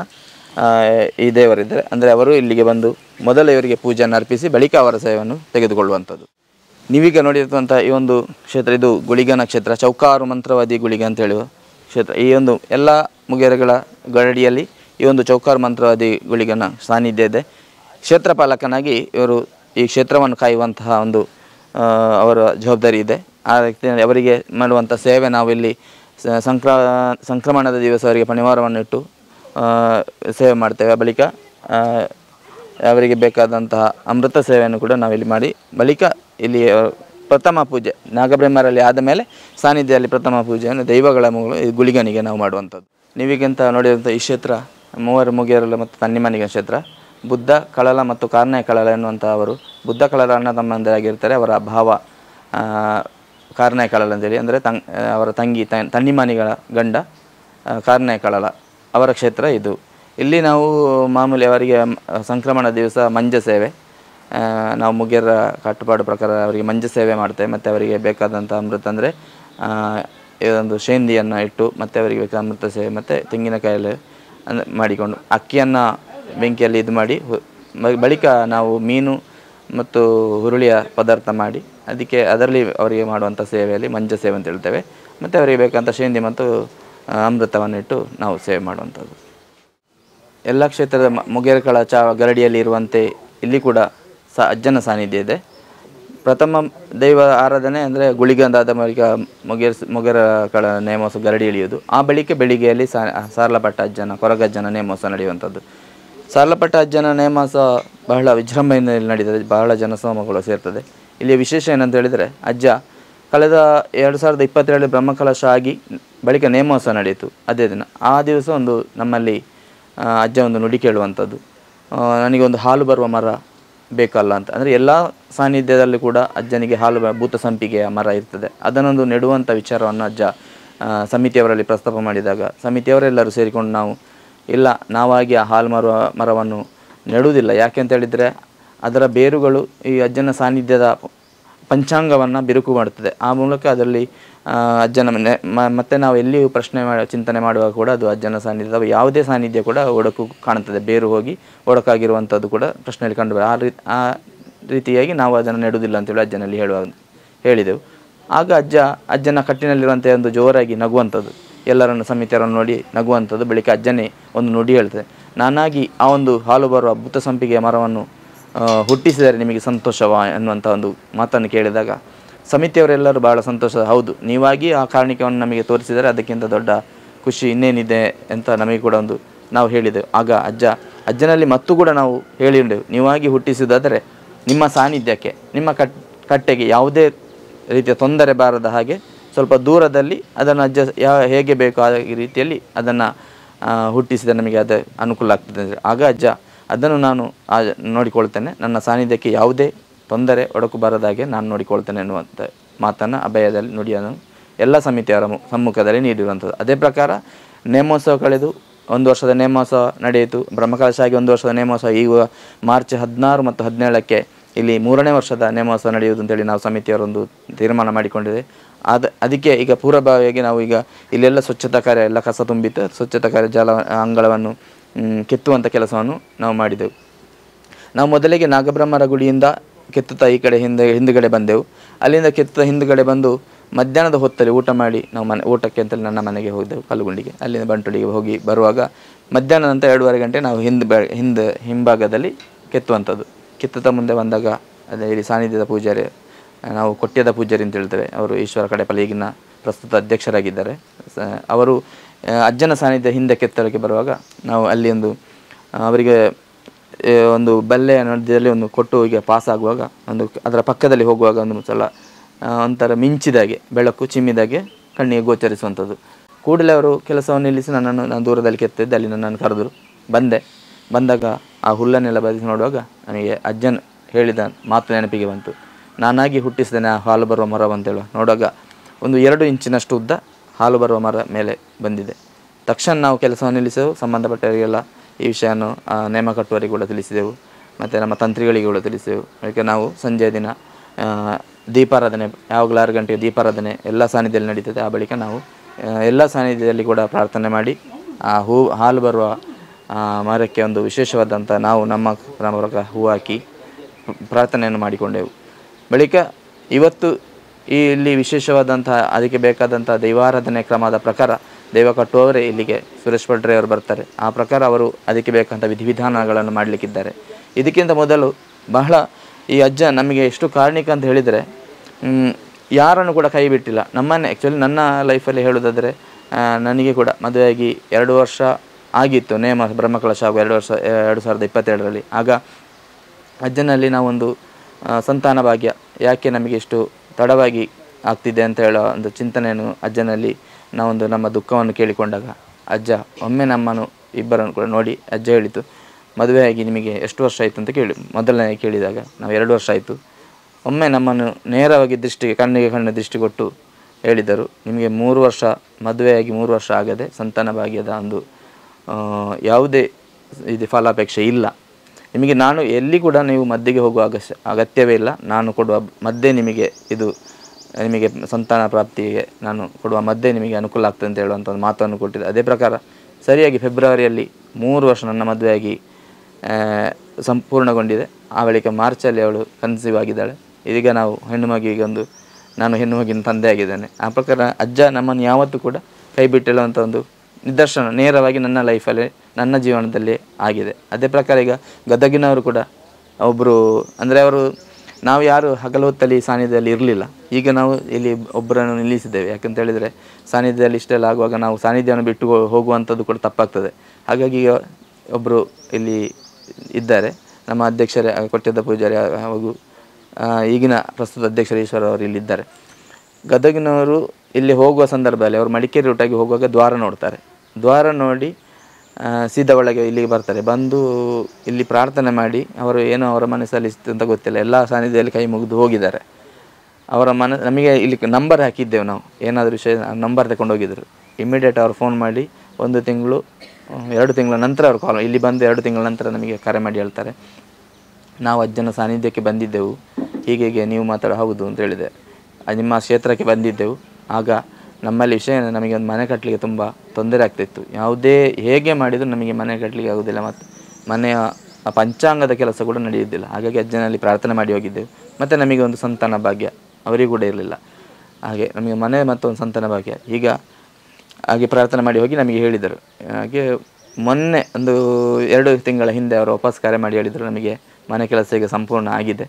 ಈ ದೇವರಿದ್ದಾರೆ ಅಂದರೆ ಅವರು ಇಲ್ಲಿಗೆ ಬಂದು ಮೊದಲು ಇವರಿಗೆ ಪೂಜೆಯನ್ನು ಅರ್ಪಿಸಿ ಬಳಿಕ ಅವರ ಸೇವೆಯನ್ನು ತೆಗೆದುಕೊಳ್ಳುವಂಥದ್ದು ನೀವೀಗ ನೋಡಿರುವಂಥ ಈ ಒಂದು ಕ್ಷೇತ್ರ ಇದು ಗುಳಿಗನ ಕ್ಷೇತ್ರ ಚೌಕಾರು ಮಂತ್ರವಾದಿ ಗುಳಿಗ ಅಂತ ಹೇಳುವ ಕ್ಷೇತ್ರ ಈ ಒಂದು ಎಲ್ಲ ಮುಗೇರಗಳ ಗರಡಿಯಲ್ಲಿ ಈ ಒಂದು ಚೌಕಾರು ಮಂತ್ರವಾದಿ ಗುಳಿಗನ ಸಾನ್ನಿಧ್ಯ ಇದೆ ಕ್ಷೇತ್ರ ಪಾಲಕನಾಗಿ ಇವರು ಈ ಕ್ಷೇತ್ರವನ್ನು ಕಾಯುವಂತಹ ಒಂದು ಆ, ಅವರ ಜವಾಬ್ದಾರಿ ಇದೆ ಆ ರೀತಿಯಲ್ಲಿ ಅವರಿಗೆ ಮಾಡುವಂಥ ಸೇವೆ ನಾವಿಲ್ಲಿ ಸ- ಸಂಕ್ರ ಸಂಕ್ರಮಣದ ದಿವಸ ಅವರಿಗೆ ಪಣಿವಾರವನ್ನು ಇಟ್ಟು ಆ, ಸೇವೆ ಮಾಡ್ತೇವೆ ಬಳಿಕ ಆ, ಅವರಿಗೆ ಬೇಕಾದಂತಹ ಅಮೃತ ಸೇವೆಯನ್ನು ಕೂಡ ನಾವಿಲ್ಲಿ ಮಾಡಿ ಬಳಿಕ ಇಲ್ಲಿ ಆ, ಪ್ರಥಮ ಪೂಜೆ ನಾಗಬ್ರಹ್ಮರಲ್ಲಿ ಆದ ಮೇಲೆ ಸಾನ್ನಿಧ್ಯದಲ್ಲಿ ಪ್ರಥಮ ಪೂಜೆಯನ್ನು ದೈವಗಳ ಮೂಲ ಈ ಗುಳಿಗನಿಗೆ ನಾವು ಮಾಡುವಂಥದ್ದು ನೀವೀಗಂತ ನೋಡಿದಂಥ ಈ ಕ್ಷೇತ್ರ ಮೂವರು ಮುಗಿಯರಲು ಮತ್ತು ತನ್ನಿಮನಿಗೆ ಕ್ಷೇತ್ರ ಬುದ್ಧ ಕಳಲ ಮತ್ತು ಕಾರ್ನಾಯ ಕಳಲ ಎನ್ನುವಂಥ ಅವರು ಬುದ್ಧ ಕಳಲ ಅಣ್ಣ ತಮ್ಮಂದಿರಾಗಿರ್ತಾರೆ ಅವರ ಭಾವ ಆ, ಕಾರ್ನಾಯ ಕಳಲ ಅಂತೇಳಿ ಅಂದರೆ ತಂಗ್ ಆ, ಅವರ ತಂಗಿ ತ- ತನ್ನಿಮನಿಗಳ ಗಂಡ ಆ, ಕಾರ್ನಾಯ ಕಳಲ ಅವರ ಕ್ಷೇತ್ರ ಇದು ಇಲ್ಲಿ ನಾವು ಮಾಮೂಲಿ ಅವರಿಗೆ ಮ್, ಸಂಕ್ರಮಣ ದಿವಸ ಮಂಜ ಸೇವೆ ಆ, ನಾವು ಮುಗಿಯರ ಕಟ್ಟುಪಾಡು ಪ್ರಕಾರ ಅವರಿಗೆ ಮಂಜ ಸೇವೆ ಮಾಡ್ತೇವೆ ಮತ್ತು ಅವರಿಗೆ ಬೇಕಾದಂಥ ಅಮೃತ ಅಂದರೆ ಇದೊಂದು ಶೇಂದಿಯನ್ನು ಇಟ್ಟು ಮತ್ತು ಅವರಿಗೆ ಬೇಕಾದ ಅಮೃತ ಸೇವೆ ಮತ್ತು ತೆಂಗಿನಕಾಯಲ್ಲಿ ಅಂದ್ರೆ ಮಾಡಿಕೊಂಡು ಅಕ್ಕಿಯನ್ನು ಬೆಂಕಿಯಲ್ಲಿ ಇದು ಮಾಡಿ ಹು- ಮ- ಬಳಿಕ ನಾವು ಮೀನು ಮತ್ತು ಹುರುಳಿಯ ಪದಾರ್ಥ ಮಾಡಿ ಅದಕ್ಕೆ ಅದರಲ್ಲಿ ಅವರಿಗೆ ಮಾಡುವಂಥ ಸೇವೆಯಲ್ಲಿ ಮಂಜ ಸೇವೆ ಅಂತ ಹೇಳ್ತೇವೆ ಮತ್ತು ಅವರಿಗೆ ಬೇಕಂತ ಶೇಂದಿ ಮತ್ತು ಆ, ಅಮೃತವನ್ನು ಇಟ್ಟು ನಾವು ಸೇವೆ ಮಾಡುವಂಥದ್ದು ಎಲ್ಲ ಕ್ಷೇತ್ರದ ಮ- ಮುಗೇರಕಳ ಚಾ ಗರಡಿಯಲ್ಲಿ ಇರುವಂತೆ ಇಲ್ಲಿ ಕೂಡ ಸ ಅಜ್ಜನ ಸಾನ್ನಿಧ್ಯ ಇದೆ ಪ್ರಥಮ ದೈವ ಆರಾಧನೆ ಅಂದರೆ ಗುಳಿಗಂದಾದ ಬಳಿಕ ಮೊಗೇರ್ ಮೊಗೇರಕಳ ನೇಮೋತ್ಸವ ಗರಡಿ ಇಳಿಯುವುದು ಆ ಬಳಿಕ ಬೆಳಿಗ್ಗೆಯಲ್ಲಿ ಸಾ ಸಾರ್ಲಪಟ್ಟ ಅಜ್ಜನ ಕೊರಗಜ್ಜನ ನೇಮೋತ್ಸವ ನಡೆಯುವಂಥದ್ದು ಸಾರ್ಲಪಟ್ಟ ಅಜ್ಜನ ನೇಮೋತ್ಸವ ಬಹಳ ವಿಜೃಂಭಣೆಯಲ್ಲಿ ನಡೀತದೆ ಬಹಳ ಜನಸಮೂಹಗಳು ಸೇರ್ತದೆ ಇಲ್ಲಿ ವಿಶೇಷ ಏನಂತ ಹೇಳಿದರೆ ಅಜ್ಜ ಕಳೆದ ಎರಡು ಸಾವಿರದ ಇಪ್ಪತ್ತೆರಡು ಬ್ರಹ್ಮಕಲಶ ಆಗಿ ಬಳಿಕ ನೇಮೋತ್ಸವ ನಡೆಯಿತು ಅದೇ ದಿನ ಆ ದಿವಸ ಒಂದು ನಮ್ಮಲ್ಲಿ ಆ, ಅಜ್ಜ ಒಂದು ನುಡಿ ಕೇಳುವಂಥದ್ದು ಆ, ನನಗೊಂದು ಹಾಲು ಬರುವ ಮರ ಬೇಕಲ್ಲ ಅಂತ ಅಂದರೆ ಎಲ್ಲ ಸಾನ್ನಿಧ್ಯದಲ್ಲಿ ಕೂಡ ಅಜ್ಜನಿಗೆ ಹಾಲು ಬ- ಭೂತ ಸಂಪಿಗೆಯ ಮರ ಇರ್ತದೆ ಅದನ್ನೊಂದು ನೆಡುವಂಥ ವಿಚಾರವನ್ನು ಅಜ್ಜ ಆ, ಸಮಿತಿಯವರಲ್ಲಿ ಪ್ರಸ್ತಾಪ ಮಾಡಿದಾಗ ಸಮಿತಿಯವರೆಲ್ಲರೂ ಸೇರಿಕೊಂಡು ನಾವು ಇಲ್ಲ ನಾವಾಗಿ ಆ ಹಾಲು ಮರ ಮರವನ್ನು ನೆಡುವುದಿಲ್ಲ ಯಾಕೆ ಅಂತ ಹೇಳಿದರೆ ಅದರ ಬೇರುಗಳು ಈ ಅಜ್ಜನ ಸಾನ್ನಿಧ್ಯದ ಪಂಚಾಂಗವನ್ನು ಬಿರುಕು ಮಾಡುತ್ತದೆ ಆ ಮೂಲಕ ಅದರಲ್ಲಿ ಆ, ಅಜ್ಜನ ನೆ- ಮ- ಮತ್ತೆ ನಾವು ಎಲ್ಲಿಯೂ ಪ್ರಶ್ನೆ ಮಾಡಿ ಚಿಂತನೆ ಮಾಡುವಾಗ ಕೂಡ ಅದು ಅಜ್ಜನ ಸಾನ್ನಿಧ್ಯ ಅಥವಾ ಯಾವುದೇ ಸಾನ್ನಿಧ್ಯ ಕೂಡ ಒಡಕು ಕಾಣುತ್ತದೆ ಬೇರು ಹೋಗಿ ಒಡಕಾಗಿರುವಂಥದ್ದು ಕೂಡ ಪ್ರಶ್ನೆಯಲ್ಲಿ ಕಂಡು ಆ ರೀತಿ ಆ ರೀತಿಯಾಗಿ ನಾವು ಅದನ್ನು ನೆಡುವುದಿಲ್ಲ ಅಂತೇಳಿ ಅಜ್ಜನಲ್ಲಿ ಹೇಳುವ ಹೇಳಿದೆವು ಆಗ ಅಜ್ಜ ಅಜ್ಜನ ಕಟ್ಟಿನಲ್ಲಿರುವಂಥ ಒಂದು ಜೋರಾಗಿ ನಗುವಂಥದ್ದು ಎಲ್ಲರನ್ನು ಸಮಿತಿಯರನ್ನು ನೋಡಿ ನಗುವಂಥದ್ದು ಬಳಿಕ ಅಜ್ಜನೇ ಒಂದು ನುಡಿ ಹೇಳ್ತದೆ ನಾನಾಗಿ ಆ ಒಂದು ಹಾಲು ಬರುವ ಭೂತ ಸಂಪಿಗೆಯ ಮರವನ್ನು ಆ, ಹುಟ್ಟಿಸಿದರೆ ನಿಮಗೆ ಸಂತೋಷವಾ ಎನ್ನುವಂಥ ಒಂದು ಮಾತನ್ನು ಕೇಳಿದಾಗ ಸಮಿತಿಯವರೆಲ್ಲರೂ ಬಹಳ ಸಂತೋಷ ಹೌದು ನೀವಾಗಿ ಆ ಕಾರಣಿಕವನ್ನು ನಮಗೆ ತೋರಿಸಿದರೆ ಅದಕ್ಕಿಂತ ದೊಡ್ಡ ಖುಷಿ ಇನ್ನೇನಿದೆ ಅಂತ ನಮಗೆ ಕೂಡ ಒಂದು ನಾವು ಹೇಳಿದೆವು ಆಗ ಅಜ್ಜ ಅಜ್ಜನಲ್ಲಿ ಮತ್ತು ಕೂಡ ನಾವು ಹೇಳಿದ್ದೆವು ನೀವಾಗಿ ಹುಟ್ಟಿಸುವುದಾದರೆ ನಿಮ್ಮ ಸಾನ್ನಿಧ್ಯಕ್ಕೆ ನಿಮ್ಮ ಕಟ್ ಕಟ್ಟೆಗೆ ಯಾವುದೇ ರೀತಿಯ ತೊಂದರೆ ಬಾರದ ಹಾಗೆ ಸ್ವಲ್ಪ ದೂರದಲ್ಲಿ ಅದನ್ನು ಅಜ್ಜ ಯಾ ಹೇಗೆ ಬೇಕೋ ಆ ರೀತಿಯಲ್ಲಿ ಅದನ್ನು ಹುಟ್ಟಿಸಿದರೆ ನಮಗೆ ಅದು ಅನುಕೂಲ ಆಗ್ತದೆ ಅಂದರೆ ಆಗ ಅಜ್ಜ ಅದನ್ನು ನಾನು ಆ ನೋಡಿಕೊಳ್ತೇನೆ ನನ್ನ ಸಾನ್ನಿಧ್ಯಕ್ಕೆ ಯಾವುದೇ ತೊಂದರೆ ಒಡಕು ಬರದ ಹಾಗೆ ನಾನು ನೋಡಿಕೊಳ್ತೇನೆ ಎನ್ನುವಂಥ ಮಾತನ್ನು ಅಭಯದಲ್ಲಿ ನುಡಿಯನ್ನು ಎಲ್ಲ ಸಮಿತಿಯವರ ಮು- ಸಮ್ಮುಖದಲ್ಲಿ ನೀಡಿರುವಂಥದ್ದು ಅದೇ ಪ್ರಕಾರ ನೇಮೋತ್ಸವ ಕಳೆದು ಒಂದು ವರ್ಷದ ನೇಮೋತ್ಸವ ನಡೆಯಿತು ಬ್ರಹ್ಮಕಲಶ ಆಗಿ ಒಂದು ವರ್ಷದ ನೇಮೋತ್ಸವ ಈಗ ಮಾರ್ಚ್ ಹದಿನಾರು ಮತ್ತು ಹದಿನೇಳಕ್ಕೆ ಇಲ್ಲಿ ಮೂರನೇ ವರ್ಷದ ನೇಮೋತ್ಸವ ನಡೆಯುವುದು ಅಂತೇಳಿ ನಾವು ಸಮಿತಿಯವರೊಂದು ತೀರ್ಮಾನ ಮಾಡಿಕೊಂಡಿದೆ ಅದ ಅದಕ್ಕೆ ಈಗ ಪೂರ್ವಭಾವಿಯಾಗಿ ನಾವು ಈಗ ಇಲ್ಲೆಲ್ಲ ಸ್ವಚ್ಛತಾ ಕಾರ್ಯ ಎಲ್ಲ ಕಸ ತುಂಬಿತ್ತು ಸ್ವಚ್ಛತಾ ಕಾರ್ಯ ಜಲ ಅಂಗಳವನ್ನು ಮ್, ಕೆತ್ತುವಂಥ ಕೆಲಸವನ್ನು ನಾವು ಮಾಡಿದೆವು ನಾವು ಮೊದಲಿಗೆ ನಾಗಬ್ರಹ್ಮರ ಗುಡಿಯಿಂದ ಕೆತ್ತುತ್ತಾ ಈ ಕಡೆ ಹಿಂದೆ ಹಿಂದುಗಡೆ ಬಂದೆವು ಅಲ್ಲಿಂದ ಕೆತ್ತುತ್ತಾ ಹಿಂದುಗಡೆ ಬಂದು ಮಧ್ಯಾಹ್ನದ ಹೊತ್ತಲ್ಲಿ ಊಟ ಮಾಡಿ ನಾವು ಮನೆ ಊಟಕ್ಕೆ ಅಂತೇಳಿ ನನ್ನ ಮನೆಗೆ ಹೋದೆವು ಕಲ್ಲುಗುಂಡಿಗೆ ಅಲ್ಲಿಂದ ಬಂಟುಳಿಗೆ ಹೋಗಿ ಬರುವಾಗ ಮಧ್ಯಾಹ್ನ ನಂತರ ಎರಡೂವರೆ ಗಂಟೆ ನಾವು ಹಿಂದೆ ಬೆ ಹಿಂದೆ ಹಿಂಭಾಗದಲ್ಲಿ ಕೆತ್ತುವಂಥದ್ದು ಕೆತ್ತುತ್ತಾ ಮುಂದೆ ಬಂದಾಗ ಅದೇ ಇಲ್ಲಿ ಸಾನ್ನಿಧ್ಯದ ಪೂಜಾರಿ ನಾವು ಕೊಟ್ಯದ ಪೂಜಾರಿ ಅಂತ ಹೇಳ್ತೇವೆ ಅವರು ಈಶ್ವರ ಕಡೆಪಲ್ಲಿ ಈಗಿನ ಪ್ರಸ್ತುತ ಅಧ್ಯಕ್ಷರಾಗಿದ್ದಾರೆ ಸ- ಅವರು ಆ, ಅಜ್ಜನ ಸಾನ್ನಿಧ್ಯ ಹಿಂದೆ ಕೆತ್ತಲಿಕ್ಕೆ ಬರುವಾಗ ನಾವು ಅಲ್ಲಿ ಒಂದು ಆ, ಅವರಿಗೆ ಆ, ಒಂದು ಬಲ್ಲೆಯ ಮಧ್ಯದಲ್ಲಿ ಒಂದು ಕೊಟ್ಟು ಹೀಗೆ ಪಾಸ್ ಆಗುವಾಗ ಒಂದು ಅದರ ಪಕ್ಕದಲ್ಲಿ ಹೋಗುವಾಗ ಒಂದು ಸಲ ಆ, ಒಂಥರ ಮಿಂಚಿದಾಗೆ ಬೆಳಕು ಚಿಮ್ಮಿದಾಗೆ ಕಣ್ಣಿಗೆ ಗೋಚರಿಸುವಂಥದ್ದು ಕೂಡಲೇ ಅವರು ಕೆಲಸವನ್ನು ನಿಲ್ಲಿಸಿ ನನ್ನನ್ನು ನಾನು ದೂರದಲ್ಲಿ ಕೆತ್ತಿದ್ದೆ ಅಲ್ಲಿ ನನ್ನನ್ನು ಕರೆದರು ಬಂದೆ ಬಂದಾಗ ಆ ಹುಲ್ಲನ್ನೆಲ್ಲ ಬದಿಸಿ ನೋಡುವಾಗ ನನಗೆ ಅಜ್ಜನ್ ಹೇಳಿದ ಮಾತು ನೆನಪಿಗೆ ಬಂತು ನಾನಾಗಿ ಹುಟ್ಟಿಸಿದ್ದೇನೆ ಆ ಹಾಲು ಬರುವ ಮರ ಅಂತೇಳುವ ನೋಡುವಾಗ ಒಂದು ಎರಡು ಇಂಚಿನಷ್ಟು ಉದ್ದ ಹಾಲು ಬರುವ ಮರ ಮೇಲೆ ಬಂದಿದೆ ತಕ್ಷಣ ನಾವು ಕೆಲಸವನ್ನು ನಿಲ್ಲಿಸೆವು ಸಂಬಂಧಪಟ್ಟವರಿಗೆಲ್ಲ ಈ ವಿಷಯವನ್ನು ಆ, ನೇಮ ಕಟ್ಟುವವರಿಗೆ ಕೂಡ ತಿಳಿಸಿದೆವು ಮತ್ತು ನಮ್ಮ ತಂತ್ರಿಗಳಿಗೆ ಕೂಡ ತಿಳಿಸಿದೆವು ಅದಕ್ಕೆ ನಾವು ಸಂಜೆಯ ದಿನ ಆ, ದೀಪಾರಾಧನೆ ಯಾವಾಗಲೂ ಆರು ಗಂಟೆಗೆ ದೀಪಾರಾಧನೆ ಎಲ್ಲ ಸಾನ್ನಿಧ್ಯದಲ್ಲಿ ನಡೀತದೆ ಆ ಬಳಿಕ ನಾವು ಆ, ಎಲ್ಲ ಸಾನ್ನಿಧ್ಯದಲ್ಲಿ ಕೂಡ ಪ್ರಾರ್ಥನೆ ಮಾಡಿ ಆ ಹೂ ಹಾಲು ಬರುವ ಆ, ಮರಕ್ಕೆ ಒಂದು ವಿಶೇಷವಾದಂಥ ನಾವು ನಮ್ಮ ನಮ್ಮ ಹೂ ಹಾಕಿ ಪ್ರಾರ್ಥನೆಯನ್ನು ಮಾಡಿಕೊಂಡೆವು ಬಳಿಕ ಇವತ್ತು ಈ ಇಲ್ಲಿ ವಿಶೇಷವಾದಂತಹ ಅದಕ್ಕೆ ಬೇಕಾದಂಥ ದೈವಾರಾಧನೆ ಕ್ರಮದ ಪ್ರಕಾರ ದೈವ ಕಟ್ಟುವವರೇ ಇಲ್ಲಿಗೆ ಸುರೇಶ್ ಭಟ್ರೆ ಅವರು ಬರ್ತಾರೆ ಆ ಪ್ರಕಾರ ಅವರು ಅದಕ್ಕೆ ಬೇಕಾದಂಥ ವಿಧಿವಿಧಾನಗಳನ್ನು ಮಾಡಲಿಕ್ಕಿದ್ದಾರೆ ಇದಕ್ಕಿಂತ ಮೊದಲು ಬಹಳ ಈ ಅಜ್ಜ ನಮಗೆ ಎಷ್ಟು ಕಾರಣಿಕ ಅಂತ ಹೇಳಿದರೆ ಮ್, ಯಾರನ್ನು ಕೂಡ ಕೈ ಬಿಟ್ಟಿಲ್ಲ ನಮ್ಮನ್ನೇ ಆ್ಯಕ್ಚುಲಿ ನನ್ನ ಲೈಫಲ್ಲಿ ಹೇಳೋದಾದರೆ ಆ, ನನಗೆ ಕೂಡ ಮದುವೆಯಾಗಿ ಎರಡು ವರ್ಷ ಆಗಿತ್ತು ನೇಮ ಬ್ರಹ್ಮಕಲಶ ಹಾಗೂ ಎರಡು ವರ್ಷ ಎರಡು ಸಾವಿರದ ಇಪ್ಪತ್ತೆರಡರಲ್ಲಿ ಆಗ ಅಜ್ಜನಲ್ಲಿ ನಾವೊಂದು ಆ, ಸಂತಾನ ಭಾಗ್ಯ ಯಾಕೆ ನಮಗೆ ಇಷ್ಟು ತಡವಾಗಿ ಆಗ್ತಿದೆ ಅಂತ ಹೇಳೋ ಒಂದು ಚಿಂತನೆಯನ್ನು ಅಜ್ಜನಲ್ಲಿ ನಾವೊಂದು ನಮ್ಮ ದುಃಖವನ್ನು ಕೇಳಿಕೊಂಡಾಗ ಅಜ್ಜ ಒಮ್ಮೆ ನಮ್ಮನ್ನು ಇಬ್ಬರನ್ನು ಕೂಡ ನೋಡಿ ಅಜ್ಜ ಹೇಳಿತು ಮದುವೆಯಾಗಿ ನಿಮಗೆ ಎಷ್ಟು ವರ್ಷ ಆಯಿತು ಅಂತ ಕೇಳಿ ಮೊದಲನೇ ಕೇಳಿದಾಗ ನಾವು ಎರಡು ವರ್ಷ ಆಯಿತು ಒಮ್ಮೆ ನಮ್ಮನ್ನು ನೇರವಾಗಿ ದೃಷ್ಟಿಗೆ ಕಣ್ಣಿಗೆ ಕಣ್ಣು ದೃಷ್ಟಿ ಕೊಟ್ಟು ಹೇಳಿದರು ನಿಮಗೆ ಮೂರು ವರ್ಷ ಮದುವೆಯಾಗಿ ಮೂರು ವರ್ಷ ಆಗದೆ ಸಂತಾನ ಭಾಗ್ಯದ ಒಂದು ಆ, ಯಾವುದೇ ಇದು ಫಲಾಪೇಕ್ಷೆ ಇಲ್ಲ ನಿಮಗೆ ನಾನು ಎಲ್ಲಿ ಕೂಡ ನೀವು ಮದ್ದಿಗೆ ಹೋಗುವ ಅಗತ್ಯ ಅಗತ್ಯವೇ ಇಲ್ಲ ನಾನು ಕೊಡುವ ಮದ್ದೇ ನಿಮಗೆ ಇದು ನಿಮಗೆ ಸಂತಾನ ಪ್ರಾಪ್ತಿಗೆ ನಾನು ಕೊಡುವ ಮದ್ದೇ ನಿಮಗೆ ಅನುಕೂಲ ಆಗ್ತದೆ ಅಂತ ಹೇಳುವಂಥ ಒಂದು ಮಾತನ್ನು ಕೊಟ್ಟಿದ್ದೆ ಅದೇ ಪ್ರಕಾರ ಸರಿಯಾಗಿ ಫೆಬ್ರವರಿಯಲ್ಲಿ ಮೂರು ವರ್ಷ ನನ್ನ ಮದುವೆಯಾಗಿ ಆ, ಸಂಪೂರ್ಣಗೊಂಡಿದೆ ಆ ಬಳಿಕ ಮಾರ್ಚಲ್ಲಿ ಅವಳು ಕನ್ಸೀವ್ ಆಗಿದ್ದಾಳೆ ಇದೀಗ ನಾವು ಹೆಣ್ಣು ಮಗುವಿಗೆ ಒಂದು ನಾನು ಹೆಣ್ಣು ಮಗಿನ ತಂದೆ ಆಗಿದ್ದೇನೆ ಆ ಪ್ರಕಾರ ಅಜ್ಜ ನಮ್ಮನ್ನು ಯಾವತ್ತೂ ಕೂಡ ಕೈ ಬಿಟ್ಟಿರುವಂಥ ಒಂದು ನಿದರ್ಶನ ನೇರವಾಗಿ ನನ್ನ ಲೈಫಲ್ಲಿ ನನ್ನ ಜೀವನದಲ್ಲಿ ಆಗಿದೆ ಅದೇ ಪ್ರಕಾರ ಈಗ ಗದಗಿನವರು ಕೂಡ ಒಬ್ಬರು ಅಂದರೆ ಅವರು ನಾವು ಯಾರು ಹಗಲು ಹೊತ್ತಲ್ಲಿ ಸಾನ್ನಿಧ್ಯದಲ್ಲಿ ಇರಲಿಲ್ಲ ಈಗ ನಾವು ಇಲ್ಲಿ ಒಬ್ಬರನ್ನು ನಿಲ್ಲಿಸಿದ್ದೇವೆ ಯಾಕಂತ ಹೇಳಿದರೆ ಸಾನ್ನಿಧ್ಯದಲ್ಲಿ ಇಷ್ಟೆಲ್ಲ ಆಗುವಾಗ ನಾವು ಸಾನ್ನಿಧ್ಯವನ್ನು ಬಿಟ್ಟು ಹೋ- ಹೋಗುವಂಥದ್ದು ಕೂಡ ತಪ್ಪಾಗ್ತದೆ ಹಾಗಾಗಿ ಈಗ ಒಬ್ಬರು ಇಲ್ಲಿ ಇದ್ದಾರೆ ನಮ್ಮ ಅಧ್ಯಕ್ಷರೇ ಕೊಟ್ಟದ ಪೂಜಾರಿ ಹಾಗೂ ಆ, ಈಗಿನ ಪ್ರಸ್ತುತ ಅಧ್ಯಕ್ಷರು ಈಶ್ವರ ಅವರು ಇಲ್ಲಿದ್ದಾರೆ ಗದಗಿನವರು ಇಲ್ಲಿ ಹೋಗುವ ಸಂದರ್ಭದಲ್ಲಿ ಅವರು ಮಡಿಕೇರಿ ರೂಟಾಗಿ ಹೋಗುವಾಗ ದ್ವಾರ ನೋಡ್ತಾರೆ ದ್ವಾರ ನೋಡಿ ಆ, ಸೀದಾ ಒಳಗೆ ಇಲ್ಲಿಗೆ ಬರ್ತಾರೆ ಬಂದು ಇಲ್ಲಿ ಪ್ರಾರ್ಥನೆ ಮಾಡಿ ಅವರು ಏನೋ ಅವರ ಮನಸ್ಸಲ್ಲಿ ಇತ್ತು ಅಂತ ಗೊತ್ತಿಲ್ಲ ಎಲ್ಲ ಸಾನ್ನಿಧ್ಯದಲ್ಲಿ ಕೈ ಮುಗಿದು ಹೋಗಿದ್ದಾರೆ ಅವರ ಮನ ನಮಗೆ ಇಲ್ಲಿ ನಂಬರ್ ಹಾಕಿದ್ದೆವು ನಾವು ಏನಾದರೂ ವಿಷಯ ನಂಬರ್ ತಗೊಂಡು ಹೋಗಿದ್ರು ಇಮಿಡಿಯೇಟ್ ಅವ್ರು ಫೋನ್ ಮಾಡಿ ಒಂದು ತಿಂಗಳು ಹ್ಮ್, ಎರಡು ತಿಂಗಳ ನಂತರ ಅವ್ರು ಕಾಲ್ ಇಲ್ಲಿ ಬಂದು ಎರಡು ತಿಂಗಳ ನಂತರ ನಮಗೆ ಕರೆ ಮಾಡಿ ಹೇಳ್ತಾರೆ ನಾವು ಅಜ್ಜನ ಸಾನ್ನಿಧ್ಯಕ್ಕೆ ಬಂದಿದ್ದೆವು ಹೀಗೆ ಹೀಗೆ ನೀವು ಮಾತಾಡ ಹೌದು ಅಂತ ಹೇಳಿದೆ ಆ ನಿಮ್ಮ ಕ್ಷೇತ್ರಕ್ಕೆ ಬಂದಿದ್ದೆವು ಆಗ ನಮ್ಮಲ್ಲಿ ವಿಷಯ ಏನು, ನಮಗೆ ಒಂದು ಮನೆ ಕಟ್ಟಲಿಕ್ಕೆ ತುಂಬ ತೊಂದರೆ ಆಗ್ತಿತ್ತು ಯಾವುದೇ ಹೇಗೆ ಮಾಡಿದರೂ ನಮಗೆ ಮನೆ ಕಟ್ಟಲಿಕ್ಕೆ ಆಗೋದಿಲ್ಲ ಮತ್ತು ಮನೆಯ ಆ ಪಂಚಾಂಗದ ಕೆಲಸ ಕೂಡ ನಡೆಯುವುದಿಲ್ಲ ಹಾಗಾಗಿ ಅಜ್ಜನಲ್ಲಿ ಪ್ರಾರ್ಥನೆ ಮಾಡಿ ಹೋಗಿದ್ದೆವು ಮತ್ತು ನಮಗೆ ಒಂದು ಸಂತಾನ ಭಾಗ್ಯ ಅವರಿಗೂ ಕೂಡ ಇರಲಿಲ್ಲ ಹಾಗೆ ನಮಗೆ ಮನೆ ಮತ್ತು ಒಂದು ಸಂತಾನ ಭಾಗ್ಯ ಈಗ ಹಾಗೆ ಪ್ರಾರ್ಥನೆ ಮಾಡಿ ಹೋಗಿ ನಮಗೆ ಹೇಳಿದರು ಹಾಗೆ ಮೊನ್ನೆ ಒಂದು ಎರಡು ತಿಂಗಳ ಹಿಂದೆ ಅವರು ವಾಪಸ್ ಕರೆ ಮಾಡಿ ಹೇಳಿದರು ನಮಗೆ ಮನೆ ಕೆಲಸ ಈಗ ಸಂಪೂರ್ಣ ಆಗಿದೆ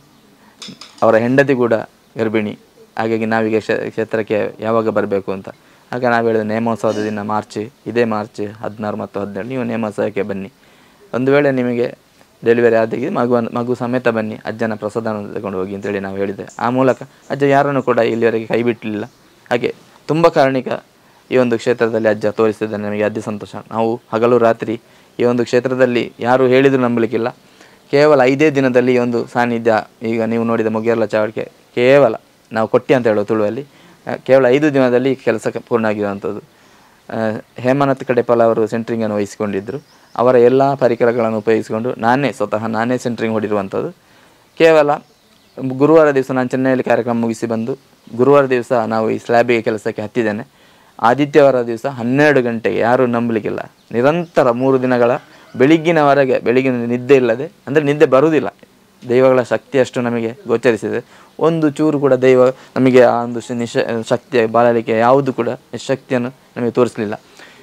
ಅವರ ಹೆಂಡತಿ ಕೂಡ ಗರ್ಭಿಣಿ ಹಾಗಾಗಿ ನಾವೀಗ ಕ್ಷೇ- ಕ್ಷೇತ್ರಕ್ಕೆ ಯಾವಾಗ ಬರಬೇಕು ಅಂತ ಆಗ ನಾವು ಹೇಳಿದ ನೇಮೋತ್ಸವದ ದಿನ ಮಾರ್ಚ್ ಇದೇ ಮಾರ್ಚ್ ಹದಿನಾರು ಮತ್ತು ಹದಿನೇಳು ನೀವು ನೇಮೋತ್ಸವಕ್ಕೆ ಬನ್ನಿ ಒಂದು ವೇಳೆ ನಿಮಗೆ ಡೆಲಿವರಿ ಆದಾಗಿ ಮಗು ಮಗು ಸಮೇತ ಬನ್ನಿ ಅಜ್ಜನ ಪ್ರಸಾದವನ್ನು ತಗೊಂಡು ಹೋಗಿ ಅಂತೇಳಿ ನಾವು ಹೇಳಿದೆ ಆ ಮೂಲಕ ಅಜ್ಜ ಯಾರನ್ನು ಕೂಡ ಇಲ್ಲಿವರೆಗೆ ಕೈ ಬಿಟ್ಟಲಿಲ್ಲ ಹಾಗೆ ತುಂಬ ಕಾರಣಿಕ ಈ ಒಂದು ಕ್ಷೇತ್ರದಲ್ಲಿ ಅಜ್ಜ ತೋರಿಸಿದ್ದಾನೆ ನಮಗೆ ಅದೇ ಸಂತೋಷ ನಾವು ಹಗಲು ರಾತ್ರಿ ಈ ಒಂದು ಕ್ಷೇತ್ರದಲ್ಲಿ ಯಾರು ಹೇಳಿದರೂ ನಂಬಲಿಕ್ಕಿಲ್ಲ ಕೇವಲ ಐದೇ ದಿನದಲ್ಲಿ ಈ ಒಂದು ಸಾನ್ನಿಧ್ಯ ಈಗ ನೀವು ನೋಡಿದ ಮುಗಿಯರ್ಲ ಚಾವಡಿಕೆ ಕೇವಲ ನಾವು ಕೊಟ್ಟಿ ಅಂತ ಹೇಳೋ ತುಳುವಲ್ಲಿ ಆ, ಕೇವಲ ಐದು ದಿನದಲ್ಲಿ ಈ ಕೆಲಸ ಪೂರ್ಣ ಆಗಿರುವಂಥದ್ದು ಆ, ಹೇಮನಾಥ್ ಕಡೆಪಾಲ್ ಅವರು ಸೆಂಟ್ರಿಂಗನ್ನು ವಹಿಸಿಕೊಂಡಿದ್ದರು ಅವರ ಎಲ್ಲ ಪರಿಕರಗಳನ್ನು ಉಪಯೋಗಿಸಿಕೊಂಡು ನಾನೇ ಸ್ವತಃ ನಾನೇ ಸೆಂಟ್ರಿಂಗ್ ಹೊಡಿರುವಂಥದ್ದು ಕೇವಲ ಗುರುವಾರ ದಿವಸ ನಾನು ಚೆನ್ನೈಯಲ್ಲಿ ಕಾರ್ಯಕ್ರಮ ಮುಗಿಸಿ ಬಂದು ಗುರುವಾರ ದಿವಸ ನಾವು ಈ ಸ್ಲ್ಯಾಬಿಗೆ ಕೆಲಸಕ್ಕೆ ಹತ್ತಿದ್ದೇನೆ ಆದಿತ್ಯವಾರ ದಿವಸ ಹನ್ನೆರಡು ಗಂಟೆಗೆ ಯಾರೂ ನಂಬಲಿಕ್ಕಿಲ್ಲ ನಿರಂತರ ಮೂರು ದಿನಗಳ ಬೆಳಿಗ್ಗಿನವರೆಗೆ ಬೆಳಿಗ್ಗಿನ ನಿದ್ದೆ ಇಲ್ಲದೆ ಅಂದರೆ ನಿದ್ದೆ ಬರುವುದಿಲ್ಲ ದೈವಗಳ ಶಕ್ತಿ ಅಷ್ಟು ನಮಗೆ ಗೋಚರಿಸಿದೆ ಒಂದು ಚೂರು ಕೂಡ ದೈವ ನಮಗೆ ಆ ಒಂದು ಶ- ನಿಶ ಶಕ್ತಿಯ ಬಾಳಲಿಕ್ಕೆ ಯಾವುದು ಕೂಡ ಶಕ್ತಿಯನ್ನು ನಮಗೆ ತೋರಿಸಲಿಲ್ಲ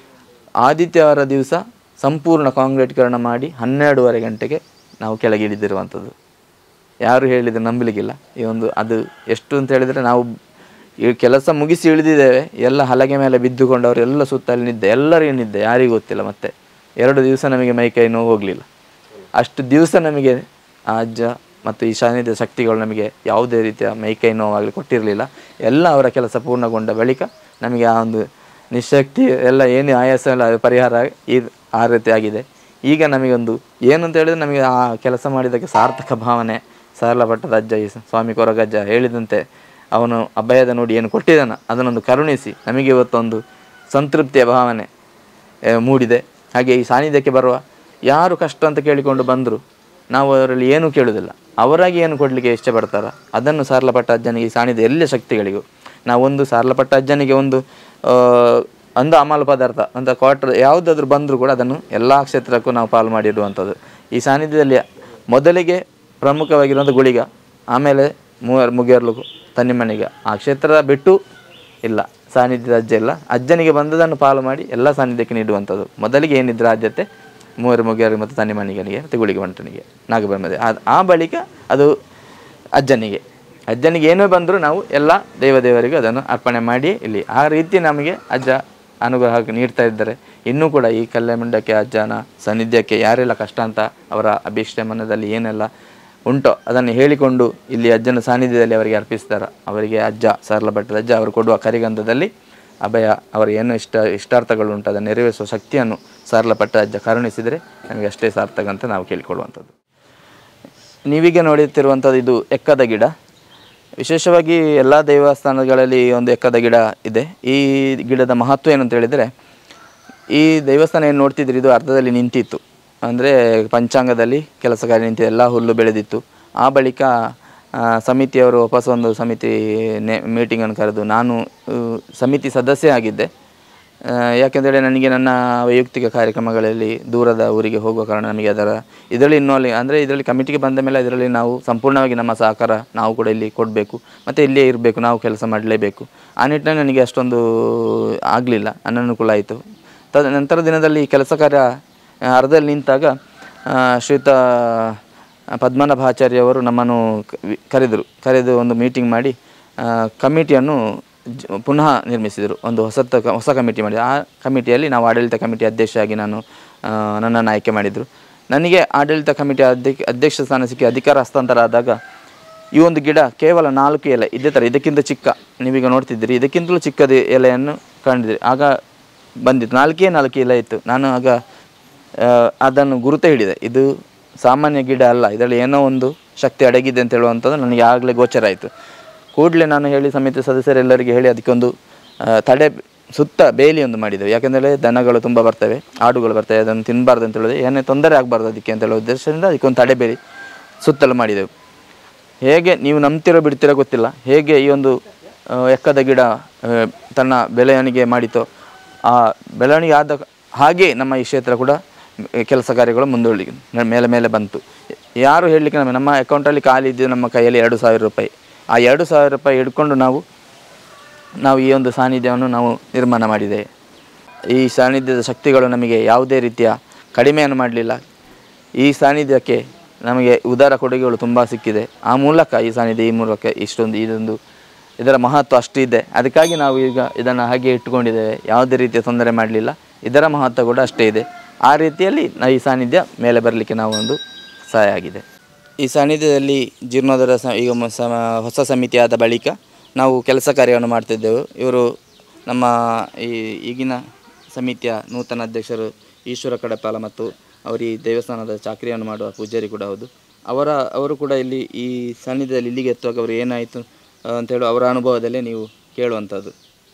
ಆದಿತ್ಯವಾರ ದಿವಸ ಸಂಪೂರ್ಣ ಕಾಂಕ್ರೀಟೀಕರಣ ಮಾಡಿ ಹನ್ನೆರಡೂವರೆ ಗಂಟೆಗೆ ನಾವು ಕೆಳಗೆ ಇಳಿದಿರುವಂಥದ್ದು ಯಾರು ಹೇಳಿದರೆ ನಂಬಲಿಕ್ಕಿಲ್ಲ ಈ ಒಂದು ಅದು ಎಷ್ಟು ಅಂತ ಹೇಳಿದರೆ ನಾವು ಈ ಕೆಲಸ ಮುಗಿಸಿ ಇಳಿದಿದ್ದೇವೆ ಎಲ್ಲ ಹಲಗೆ ಮೇಲೆ ಬಿದ್ದುಕೊಂಡವರು ಎಲ್ಲ ಸುತ್ತಲ್ಲಿ ನಿದ್ದೆ ಎಲ್ಲರಿಗೂ ನಿದ್ದೆ ಯಾರಿಗೂ ಗೊತ್ತಿಲ್ಲ ಮತ್ತೆ ಎರಡು ದಿವಸ ನಮಗೆ ಮೈಕೈ ನೋವು ಹೋಗಲಿಲ್ಲ ಅಷ್ಟು ದಿವಸ ನಮಗೆ ಆ ಅಜ್ಜ ಮತ್ತು ಈ ಸಾನ್ನಿಧ್ಯ ಶಕ್ತಿಗಳು ನಮಗೆ ಯಾವುದೇ ರೀತಿಯ ಮೈಕೈ ನೋವಾಗಲಿ ಕೊಟ್ಟಿರಲಿಲ್ಲ ಎಲ್ಲ ಅವರ ಕೆಲಸ ಪೂರ್ಣಗೊಂಡ ಬಳಿಕ ನಮಗೆ ಆ ಒಂದು ನಿಶಕ್ತಿ ಎಲ್ಲ ಏನು ಆಯಾಸ ಎಲ್ಲ ಪರಿಹಾರ ಈ ಆ ರೀತಿ ಆಗಿದೆ ಈಗ ನಮಗೊಂದು ಏನು ಅಂತ ಹೇಳಿದ್ರೆ ನಮಗೆ ಆ ಕೆಲಸ ಮಾಡಿದ್ದಕ್ಕೆ ಸಾರ್ಥಕ ಭಾವನೆ ಸರಳಪಟ್ಟದ ಅಜ್ಜ ಈ ಸ್ವಾಮಿ ಕೊರಗಜ್ಜ ಹೇಳಿದಂತೆ ಅವನು ಅಭಯದ ನೋಡಿ ಏನು ಕೊಟ್ಟಿದ್ದಾನ ಅದನ್ನೊಂದು ಕರುಣಿಸಿ ನಮಗೆ ಇವತ್ತೊಂದು ಸಂತೃಪ್ತಿಯ ಭಾವನೆ ಆ, ಮೂಡಿದೆ ಹಾಗೆ ಈ ಸಾನ್ನಿಧ್ಯಕ್ಕೆ ಬರುವ ಯಾರು ಕಷ್ಟ ಅಂತ ಕೇಳಿಕೊಂಡು ಬಂದರು ನಾವು ಅವರಲ್ಲಿ ಏನೂ ಕೇಳುವುದಿಲ್ಲ ಅವರಾಗಿ ಏನು ಕೊಡಲಿಕ್ಕೆ ಇಷ್ಟಪಡ್ತಾರ ಅದನ್ನು ಸಾರ್ಲಪಟ್ಟ ಅಜ್ಜನಿಗೆ ಈ ಸಾನ್ನಿಧ್ಯ ಎಲ್ಲ ಶಕ್ತಿಗಳಿಗೂ ನಾವೊಂದು ಸಾರ್ಲಪಟ್ಟ ಅಜ್ಜನಿಗೆ ಒಂದು ಆ, ಒಂದು ಅಮಲು ಪದಾರ್ಥ ಅಂತ ಕ್ವಾರ್ಟರ್ ಯಾವುದಾದ್ರೂ ಬಂದರೂ ಕೂಡ ಅದನ್ನು ಎಲ್ಲ ಕ್ಷೇತ್ರಕ್ಕೂ ನಾವು ಪಾಲು ಮಾಡಿಡುವಂಥದ್ದು ಈ ಸಾನ್ನಿಧ್ಯದಲ್ಲಿ ಮೊದಲಿಗೆ ಪ್ರಮುಖವಾಗಿರುವಂಥ ಗುಳಿಗ ಆಮೇಲೆ ಮೂವರ್ ಮುಗಿಯರ್ಲು ತನ್ನಿಮಣಿಗ ಆ ಕ್ಷೇತ್ರ ಬಿಟ್ಟು ಇಲ್ಲ ಸಾನ್ನಿಧ್ಯದ ಅಜ್ಜ ಇಲ್ಲ ಅಜ್ಜನಿಗೆ ಬಂದದನ್ನು ಪಾಲು ಮಾಡಿ ಎಲ್ಲ ಸಾನ್ನಿಧ್ಯಕ್ಕೆ ನೀಡುವಂಥದ್ದು ಮೊದಲಿಗೆ ಏನಿದ್ರೆ ಆದ್ಯತೆ ಮೂವರು ಮುಗಿಯರಿಗೆ ಮತ್ತು ತನ್ನಿಮಣಿಗನಿಗೆ ಮತ್ತು ಗುಳಿಗೆ ಬಂಟನಿಗೆ ನಾಗಬ್ರಹ್ಮದೇ ಆ ಆ ಬಳಿಕ ಅದು ಅಜ್ಜನಿಗೆ ಅಜ್ಜನಿಗೆ ಏನೇ ಬಂದರೂ ನಾವು ಎಲ್ಲ ದೇವದೇವರಿಗೂ ಅದನ್ನು ಅರ್ಪಣೆ ಮಾಡಿ ಇಲ್ಲಿ ಆ ರೀತಿ ನಮಗೆ ಅಜ್ಜ ಅನುಗ್ರಹ ನೀಡ್ತಾ ಇದ್ದಾರೆ ಇನ್ನೂ ಕೂಡ ಈ ಕಲ್ಯಾಮಂಡಕ್ಕೆ ಅಜ್ಜನ ಸಾನ್ನಿಧ್ಯಕ್ಕೆ ಯಾರೆಲ್ಲ ಕಷ್ಟ ಅಂತ ಅವರ ಅಭೀಷ್ಟ ಮನದಲ್ಲಿ ಏನೆಲ್ಲ ಉಂಟೋ ಅದನ್ನು ಹೇಳಿಕೊಂಡು ಇಲ್ಲಿ ಅಜ್ಜನ ಸಾನ್ನಿಧ್ಯದಲ್ಲಿ ಅವರಿಗೆ ಅರ್ಪಿಸ್ತಾರೆ ಅವರಿಗೆ ಅಜ್ಜ ಸರಳ ಭಟ್ಟದ ಅಜ್ಜ ಅವರು ಕೊಡುವ ಕರಿಗಂಧದಲ್ಲಿ ಅಭಯ ಅವರ ಏನು ಇಷ್ಟ ಇಷ್ಟಾರ್ಥಗಳು ಉಂಟು ಅದನ್ನು ನೆರವೇರಿಸುವ ಶಕ್ತಿಯನ್ನು ಸರಳಪಟ್ಟ ಅಜ್ಜ ಕರುಣಿಸಿದರೆ ನಮಗೆ ಅಷ್ಟೇ ಸಾರ್ಥಕ ಅಂತ ನಾವು ಕೇಳಿಕೊಳ್ಳುವಂಥದ್ದು ನೀವೀಗ ನೋಡುತ್ತಿರುವಂಥದ್ದು ಇದು ಎಕ್ಕದ ಗಿಡ ವಿಶೇಷವಾಗಿ ಎಲ್ಲ ದೇವಸ್ಥಾನಗಳಲ್ಲಿ ಈ ಒಂದು ಎಕ್ಕದ ಗಿಡ ಇದೆ ಈ ಗಿಡದ ಮಹತ್ವ ಏನು ಅಂತ ಹೇಳಿದರೆ ಈ ದೇವಸ್ಥಾನ ಏನು ನೋಡ್ತಿದ್ರಿ ಇದು ಅರ್ಧದಲ್ಲಿ ನಿಂತಿತ್ತು ಅಂದರೆ ಪಂಚಾಂಗದಲ್ಲಿ ಕೆಲಸ ಕಾರ್ಯ ನಿಂತಿದೆ ಎಲ್ಲ ಹುಲ್ಲು ಬೆಳೆದಿತ್ತು ಆ ಬಳಿಕ ಆ, ಸಮಿತಿಯವರು ವಾಪಸ್ ಒಂದು ಸಮಿತಿ ನೆ ಮೀಟಿಂಗನ್ನು ಕರೆದು ನಾನು ಆ, ಸಮಿತಿ ಸದಸ್ಯ ಆಗಿದ್ದೆ ಆ, ಯಾಕೆಂದರೆ ನನಗೆ ನನ್ನ ವೈಯಕ್ತಿಕ ಕಾರ್ಯಕ್ರಮಗಳಲ್ಲಿ ದೂರದ ಊರಿಗೆ ಹೋಗುವ ಕಾರಣ ನಮಗೆ ಅದರ ಇದರಲ್ಲಿ ಇನ್ವಾಲ್ವ್ ಅಂದರೆ ಇದರಲ್ಲಿ ಕಮಿಟಿಗೆ ಬಂದ ಮೇಲೆ ಇದರಲ್ಲಿ ನಾವು ಸಂಪೂರ್ಣವಾಗಿ ನಮ್ಮ ಸಹಕಾರ ನಾವು ಕೂಡ ಇಲ್ಲಿ ಕೊಡಬೇಕು ಮತ್ತು ಇಲ್ಲೇ ಇರಬೇಕು ನಾವು ಕೆಲಸ ಮಾಡಲೇಬೇಕು ಆ ನಿಟ್ಟಿನಲ್ಲಿ ನನಗೆ ಅಷ್ಟೊಂದು ಆಗಲಿಲ್ಲ ಅನನುಕೂಲ ಆಯಿತು ತದ ನಂತರ ದಿನದಲ್ಲಿ ಈ ಕೆಲಸ ಕಾರ್ಯ ಆ, ಅರ್ಧದಲ್ಲಿ ನಿಂತಾಗ ಆ, ಶ್ರೀಯುತ ಪದ್ಮನಾಭಾಚಾರ್ಯವರು ನಮ್ಮನ್ನು ಕ- ವಿ- ಕರೆದರು ಕರೆದು ಒಂದು ಮೀಟಿಂಗ್ ಮಾಡಿ ಆ, ಕಮಿಟಿಯನ್ನು ಜ- ಪುನಃ ನಿರ್ಮಿಸಿದರು ಒಂದು ಹೊಸ ಹೊಸ ಕಮಿಟಿ ಮಾಡಿ ಆ ಕಮಿಟಿಯಲ್ಲಿ ನಾವು ಆಡಳಿತ ಕಮಿಟಿ ಅಧ್ಯಕ್ಷರಾಗಿ ನಾನು ಆ, ನನ್ನನ್ನು ಆಯ್ಕೆ ಮಾಡಿದರು ನನಗೆ ಆಡಳಿತ ಕಮಿಟಿ ಅಧ್ಯಕ್ಷ ಅಧ್ಯಕ್ಷ ಸ್ಥಾನ ಸಿಕ್ಕಿ ಅಧಿಕಾರ ಹಸ್ತಾಂತರ ಆದಾಗ ಈ ಒಂದು ಗಿಡ ಕೇವಲ ನಾಲ್ಕು ಎಲೆ ಇದೇ ಥರ ಇದಕ್ಕಿಂತ ಚಿಕ್ಕ ನೀವೀಗ ನೋಡ್ತಿದ್ದೀರಿ ಇದಕ್ಕಿಂತಲೂ ಚಿಕ್ಕದ ಎಲೆಯನ್ನು ಕಂಡಿದ್ರಿ ಆಗ ಬಂದಿತ್ತು ನಾಲ್ಕೇ ನಾಲ್ಕು ಎಲೆ ಇತ್ತು ನಾನು ಆಗ ಆ, ಅದನ್ನು ಗುರುತ ಹಿಡಿದೆ ಇದು ಸಾಮಾನ್ಯ ಗಿಡ ಅಲ್ಲ ಇದರಲ್ಲಿ ಏನೋ ಒಂದು ಶಕ್ತಿ ಅಡಗಿದೆ ಅಂತ ಹೇಳುವಂಥದ್ದು ನನಗೆ ಆಗಲೇ ಗೋಚರ ಆಯಿತು ಕೂಡಲೇ ನಾನು ಹೇಳಿ ಸಮಿತಿ ಸದಸ್ಯರೆಲ್ಲರಿಗೆ ಹೇಳಿ ಅದಕ್ಕೊಂದು ಆ, ತಡೆ ಸುತ್ತ ಬೇಲಿ ಒಂದು ಮಾಡಿದ್ದೆವು ಯಾಕೆಂದರೆ ದನಗಳು ತುಂಬ ಬರ್ತವೆ ಆಡುಗಳು ಬರ್ತವೆ ಅದನ್ನು ತಿನ್ನಬಾರ್ದು ಅಂತ ಹೇಳಿದ್ರೆ ಏನೇ ತೊಂದರೆ ಆಗಬಾರ್ದು ಅದಕ್ಕೆ ಅಂತ ಹೇಳೋ ಉದ್ದೇಶದಿಂದ ಅದಕ್ಕೊಂದು ತಡೆ ಬೇಲಿ ಸುತ್ತಲೂ ಮಾಡಿದೆವು ಹೇಗೆ ನೀವು ನಂಬ್ತಿರೋ ಬಿಡ್ತಿರೋ ಗೊತ್ತಿಲ್ಲ ಹೇಗೆ ಈ ಒಂದು ಆ, ಎಕ್ಕದ ಗಿಡ ಆ, ತನ್ನ ಬೆಳವಣಿಗೆ ಮಾಡಿತೋ ಆ ಬೆಳವಣಿಗೆ ಆದ ಹಾಗೆ ನಮ್ಮ ಈ ಕ್ಷೇತ್ರ ಕೂಡ ಕೆಲಸ ಕಾರ್ಯಗಳು ಮುಂದುವಳಿ ಮೇಲೆ ಮೇಲೆ ಬಂತು ಯಾರು ಹೇಳಲಿಕ್ಕೆ ನಮ್ಮ ನಮ್ಮ ಅಕೌಂಟಲ್ಲಿ ಖಾಲಿ ಇದ್ದು ನಮ್ಮ ಕೈಯಲ್ಲಿ ಎರಡು ಸಾವಿರ ರೂಪಾಯಿ ಆ ಎರಡು ಸಾವಿರ ರೂಪಾಯಿ ಹಿಡ್ಕೊಂಡು ನಾವು ನಾವು ಈ ಒಂದು ಸಾನ್ನಿಧ್ಯವನ್ನು ನಾವು ನಿರ್ಮಾಣ ಮಾಡಿದ್ದೇವೆ ಈ ಸಾನ್ನಿಧ್ಯದ ಶಕ್ತಿಗಳು ನಮಗೆ ಯಾವುದೇ ರೀತಿಯ ಕಡಿಮೆಯನ್ನು ಮಾಡಲಿಲ್ಲ ಈ ಸಾನ್ನಿಧ್ಯಕ್ಕೆ ನಮಗೆ ಉದಾರ ಕೊಡುಗೆಗಳು ತುಂಬ ಸಿಕ್ಕಿದೆ ಆ ಮೂಲಕ ಈ ಸಾನ್ನಿಧ್ಯ ಈ ಮೂಲಕ ಇಷ್ಟೊಂದು ಇದೊಂದು ಇದರ ಮಹತ್ವ ಅಷ್ಟಿದೆ ಅದಕ್ಕಾಗಿ ನಾವು ಈಗ ಇದನ್ನು ಹಾಗೆ ಇಟ್ಟುಕೊಂಡಿದ್ದೇವೆ ಯಾವುದೇ ರೀತಿಯ ತೊಂದರೆ ಮಾಡಲಿಲ್ಲ ಇದರ ಮಹತ್ವ ಕೂಡ ಅಷ್ಟೇ ಇದೆ ಆ ರೀತಿಯಲ್ಲಿ ನ- ಈ ಸಾನ್ನಿಧ್ಯ ಮೇಲೆ ಬರಲಿಕ್ಕೆ ನಾವು ಒಂದು ಸಹಾಯ ಆಗಿದೆ ಈ ಸಾನ್ನಿಧ್ಯದಲ್ಲಿ ಜೀರ್ಣೋದ್ಧಾರ ಸ ಈಗ ಮ- ಸಮ ಹೊಸ ಸಮಿತಿ ಆದ ಬಳಿಕ ನಾವು ಕೆಲಸ ಕಾರ್ಯವನ್ನು ಮಾಡ್ತಿದ್ದೆವು ಇವರು ನಮ್ಮ ಈ ಈಗಿನ ಸಮಿತಿಯ ನೂತನ ಅಧ್ಯಕ್ಷರು ಈಶ್ವರ ಕಡಪಾಲ ಮತ್ತು ಅವರು ಈ ದೇವಸ್ಥಾನದ ಚಾಕರಿಯನ್ನು ಮಾಡುವ ಪೂಜಾರಿ ಕೂಡ ಹೌದು ಅವರ ಅವರು ಕೂಡ ಇಲ್ಲಿ ಈ ಸಾನ್ನಿಧ್ಯದಲ್ಲಿ ಇಲ್ಲಿಗೆ ಎತ್ತುವಾಗ ಅವರು ಏನಾಯಿತು ಆ, ಅಂತೇಳಿ ಅವರ ಅನುಭವದಲ್ಲೇ ನೀವು ಕೇಳುವಂಥದ್ದು